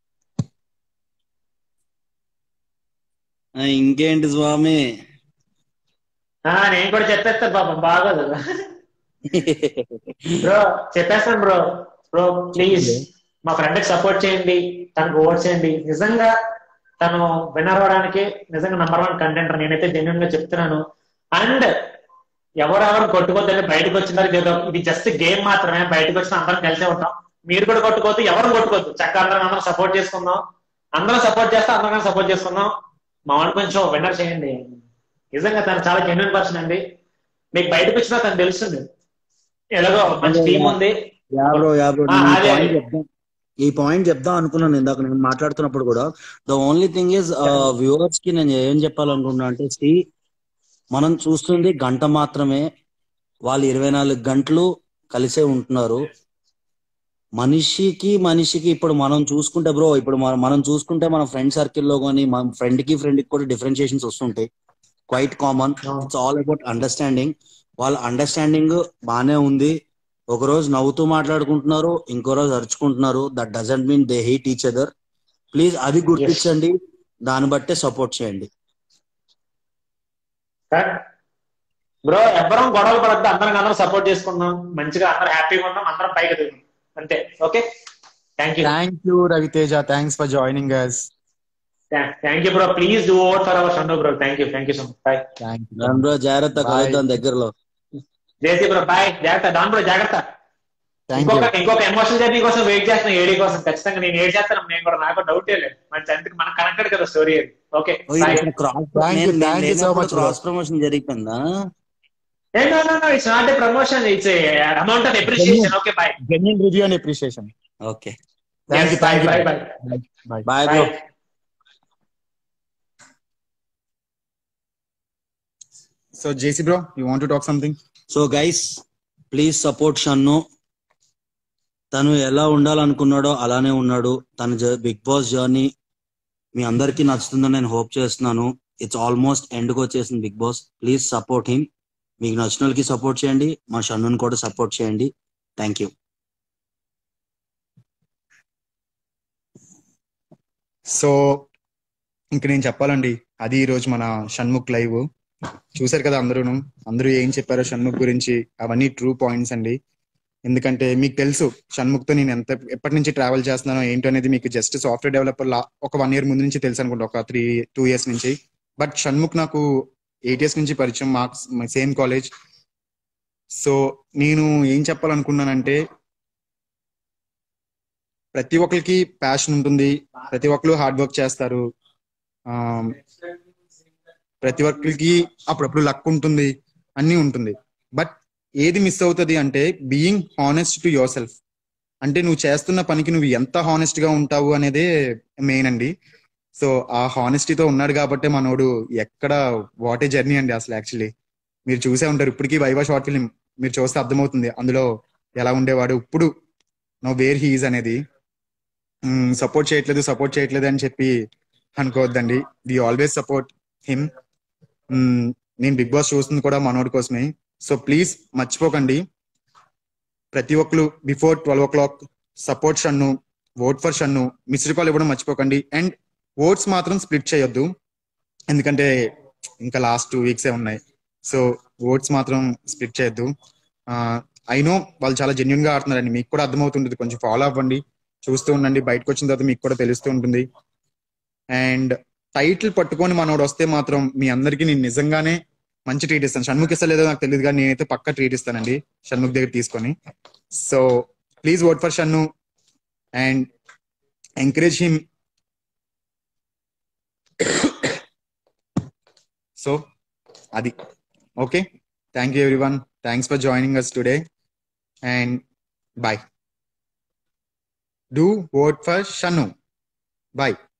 [SPEAKER 6] ఆ, ఇంకేంటి స్వామి
[SPEAKER 2] ఆ, నేను కూడా చెప్పేస్తాను పాపం బాగోదు బ్రో చెప్పేస్తాను బ్రో బ్రో ప్లీజ్ మా ఫ్రెండ్ కి సపోర్ట్ చేయండి తనకు ఓట్ చేయండి నిజంగా తను విన్నర్ అవడానికి నిజంగా నంబర్ వన్ కంటెంటర్ నేనైతే జెన్యున్ గా చెప్తున్నాను అండ్ ఎవరెవరు కొట్టుకోద్దని బయటకు వచ్చినారు ఏదో ఇది జస్ట్ గేమ్ మాత్రమే బయటకు వచ్చిన అందరం కలిసే ఉంటాం మీరు కూడా కొట్టుకోవద్దు ఎవరు కొట్టుకోవద్దు చక్కగా అందరం అందరం సపోర్ట్ చేసుకుందాం అందరం సపోర్ట్ చేస్తే అందరం సపోర్ట్ చేసుకుందాం మా వాడిని కొంచెం విన్నర్ చేయండి నిజంగా తను చాలా జెన్యున్ పర్సన్ అండి మీకు బయటకు వచ్చినా తను తెలుస్తుంది ఎలాగో మంచి టీం ఉంది
[SPEAKER 6] యా బ్రో యా బ్రో
[SPEAKER 2] ఆ,
[SPEAKER 6] నేను ఈ
[SPEAKER 2] అదే.
[SPEAKER 6] పాయింట్ చెప్దాం ఈ పాయింట్ చెప్దాం అనుకున్నాను ఇందాక నేను మాట్లాడుతున్నప్పుడు కూడా the only thing is viewers కి నేను ఏం చెప్పాలనుకున్నా అంటే సి మనం చూస్తుంది గంట మాత్రమే వాళ్ళు ఇరవై నాలుగు గంటలు కలిసే ఉంటున్నారు మనిషికి మనిషికి ఇప్పుడు మనం చూసుకుంటే బ్రో ఇప్పుడు మనం మనం చూసుకుంటే మన ఫ్రెండ్ సర్కిల్లో కానీ మన ఫ్రెండ్ కి ఫ్రెండ్ కి కూడా డిఫరెన్షియేషన్స్ వస్తుంటాయి quite common it's all about understanding వాళ్ళ అండర్స్టాండింగ్ బానే ఉంది ఒక రోజు నవ్వుతూ మాట్లాడుకుంటున్నారు ఇంకో రోజు అరుచుకుంటున్నారు that doesn't mean they hate each other please అది గుర్తించండి దాన్ని బట్టే సపోర్ట్ చేయండి
[SPEAKER 2] బ్రో ఎవ్వరం గొడవలు పడద్దు అందరం అందరం సపోర్ట్ చేసుకుందాం మంచిగా అందరం హ్యాపీగా ఉందాం అందరం పైకి దిగుదాం అంతే okay thank you
[SPEAKER 1] thank you Raviteja thanks for joining us
[SPEAKER 2] thank you bro please do vote for our Shannu bro thank you thank you so much bye
[SPEAKER 1] thank you
[SPEAKER 6] రాను బ్రో జాగ్రత్త
[SPEAKER 1] Bye.
[SPEAKER 6] కలుద్దాం దగ్గరలో
[SPEAKER 2] జేసీ బ్రో బాయ్ జాగ్రత్త Don bro జాగ్రత్త
[SPEAKER 1] thank you
[SPEAKER 2] ఇంకొక ఇంకొక emotional journey కోసం wait చేస్తున్నా ఏడీ కోసం ఖచ్చితంగా నేను ఏడ్ చేస్తాను నేను కూడా నాకు డౌట్ లేదు మంచి అందుకు మనకు కనెక్టెడ్ కదా story okay bye
[SPEAKER 6] cross
[SPEAKER 1] Thank you, thank you so much, bro.
[SPEAKER 6] Cross promotion జరిగిపోయిందా
[SPEAKER 2] ఏ no no no it's not a promotion it's amount of appreciation okay bye
[SPEAKER 1] genuine review and appreciation
[SPEAKER 6] okay
[SPEAKER 1] thank you
[SPEAKER 2] bye
[SPEAKER 1] thank
[SPEAKER 2] bye
[SPEAKER 1] you
[SPEAKER 2] bye
[SPEAKER 1] bye
[SPEAKER 6] bye bro
[SPEAKER 2] bye
[SPEAKER 1] so JC bro you want to talk something
[SPEAKER 6] so guys please support Shannu తను ఎలా ఉండాలనుకున్నాడో అలానే ఉన్నాడు తన big boss journey మీ అందరికీ నచ్చుతుందని నేను hope చేస్తున్నాను it's almost ఎండ్కి వచ్చేసింది Bigg Boss please support him మీకు నచ్చిన వాళ్ళకి సపోర్ట్ చేయండి మా షన్నుని కూడా సపోర్ట్ చేయండి థ్యాంక్ యూ
[SPEAKER 1] సో ఇంక నేను చెప్పాలండి అది ఈ రోజు మన షణ్ముఖ్ లైవ్ చూసారు కదా అందరూను అందరూ ఏం చెప్పారో షణ్ముఖ్ గురించి అవన్నీ ట్రూ పాయింట్స్ అండి ఎందుకంటే మీకు తెలుసు షణ్ముఖ్ తో నేను ఎంత ఎప్పటి నుంచి ట్రావెల్ చేస్తున్నానో ఏంటో అనేది మీకు జస్ట్ సాఫ్ట్వేర్ డెవలపర్ లా ఒక వన్ ఇయర్ ముందు నుంచి తెలుసు అనుకుంటా ఒక త్రీ టూ ఇయర్స్ నుంచి బట్ షణ్ముఖ్ నాకు ఎయిట్ ఇయర్స్ నుంచి పరిచయం మార్క్స్ సేమ్ కాలేజ్ సో నేను ఏం చెప్పాలనుకున్నానంటే ప్రతి ఒక్కరికి ప్యాషన్ ఉంటుంది ప్రతి ఒక్కరు హార్డ్ వర్క్ చేస్తారు ఆ, ప్రతి ఒక్కరికి అప్పుడప్పుడు లక్ ఉంటుంది అన్నీ ఉంటుంది బట్ ఏది మిస్ అవుతుంది అంటే being honest to yourself అంటే నువ్వు చేస్తున్న పనికి నువ్వు ఎంత హానెస్ట్ గా ఉంటావు అనేదే మెయిన్ అండి సో ఆ హానెస్టీతో ఉన్నాడు కాబట్టి మనోడు ఎక్కడ వాట్ ఏ జర్నీ అండి అసలు యాక్చువల్లీ మీరు చూసే ఉంటారు ఇప్పటికీ వైవా షార్ట్ ఫిలిం మీరు చూస్తే అర్థమవుతుంది అందులో ఎలా ఉండేవాడు ఇప్పుడు నో వేర్ హీఈస్ అనేది సపోర్ట్ చేయట్లేదు సపోర్ట్ చేయట్లేదు అని చెప్పి అనుకోవద్దండి వి ఆల్వేస్ సపోర్ట్ హిమ్ నేను బిగ్ బాస్ చూస్తుంది కూడా మనోడి కోసమే సో ప్లీజ్ మర్చిపోకండి ప్రతి ఒక్కరు before twelve o'clock support Shannu vote for Shannu missed call ఇవ్వడం మర్చిపోకండి అండ్ ఓట్స్ మాత్రం స్ప్లిట్ చేయొద్దు ఎందుకంటే ఇంకా లాస్ట్ టూ వీక్సే ఉన్నాయి సో ఓట్స్ మాత్రం స్ప్లిట్ చేయొద్దు ఐ నో వాళ్ళు చాలా జెన్యున్ గా ఆడుతున్నారండి మీకు కూడా అర్థమవుతుంటుంది కొంచెం ఫాలో అవ్వండి చూస్తూ ఉండండి బయటకు వచ్చిన తర్వాత మీకు కూడా తెలుస్తూ ఉంటుంది అండ్ టైటిల్ పట్టుకొని మనోడు వస్తే మాత్రం మీ అందరికీ నేను నిజంగానే మంచి ట్రీట్ ఇస్తాను షణ్ముఖ్ ఇస్తలేదో నాకు తెలియదు కానీ నేనైతే పక్క ట్రీట్ ఇస్తానండి షణ్ముఖ్ దగ్గర తీసుకొని so please vote for Shannu and encourage him so అది okay thank you everyone thanks for joining us today and bye do vote for Shanu. Bye.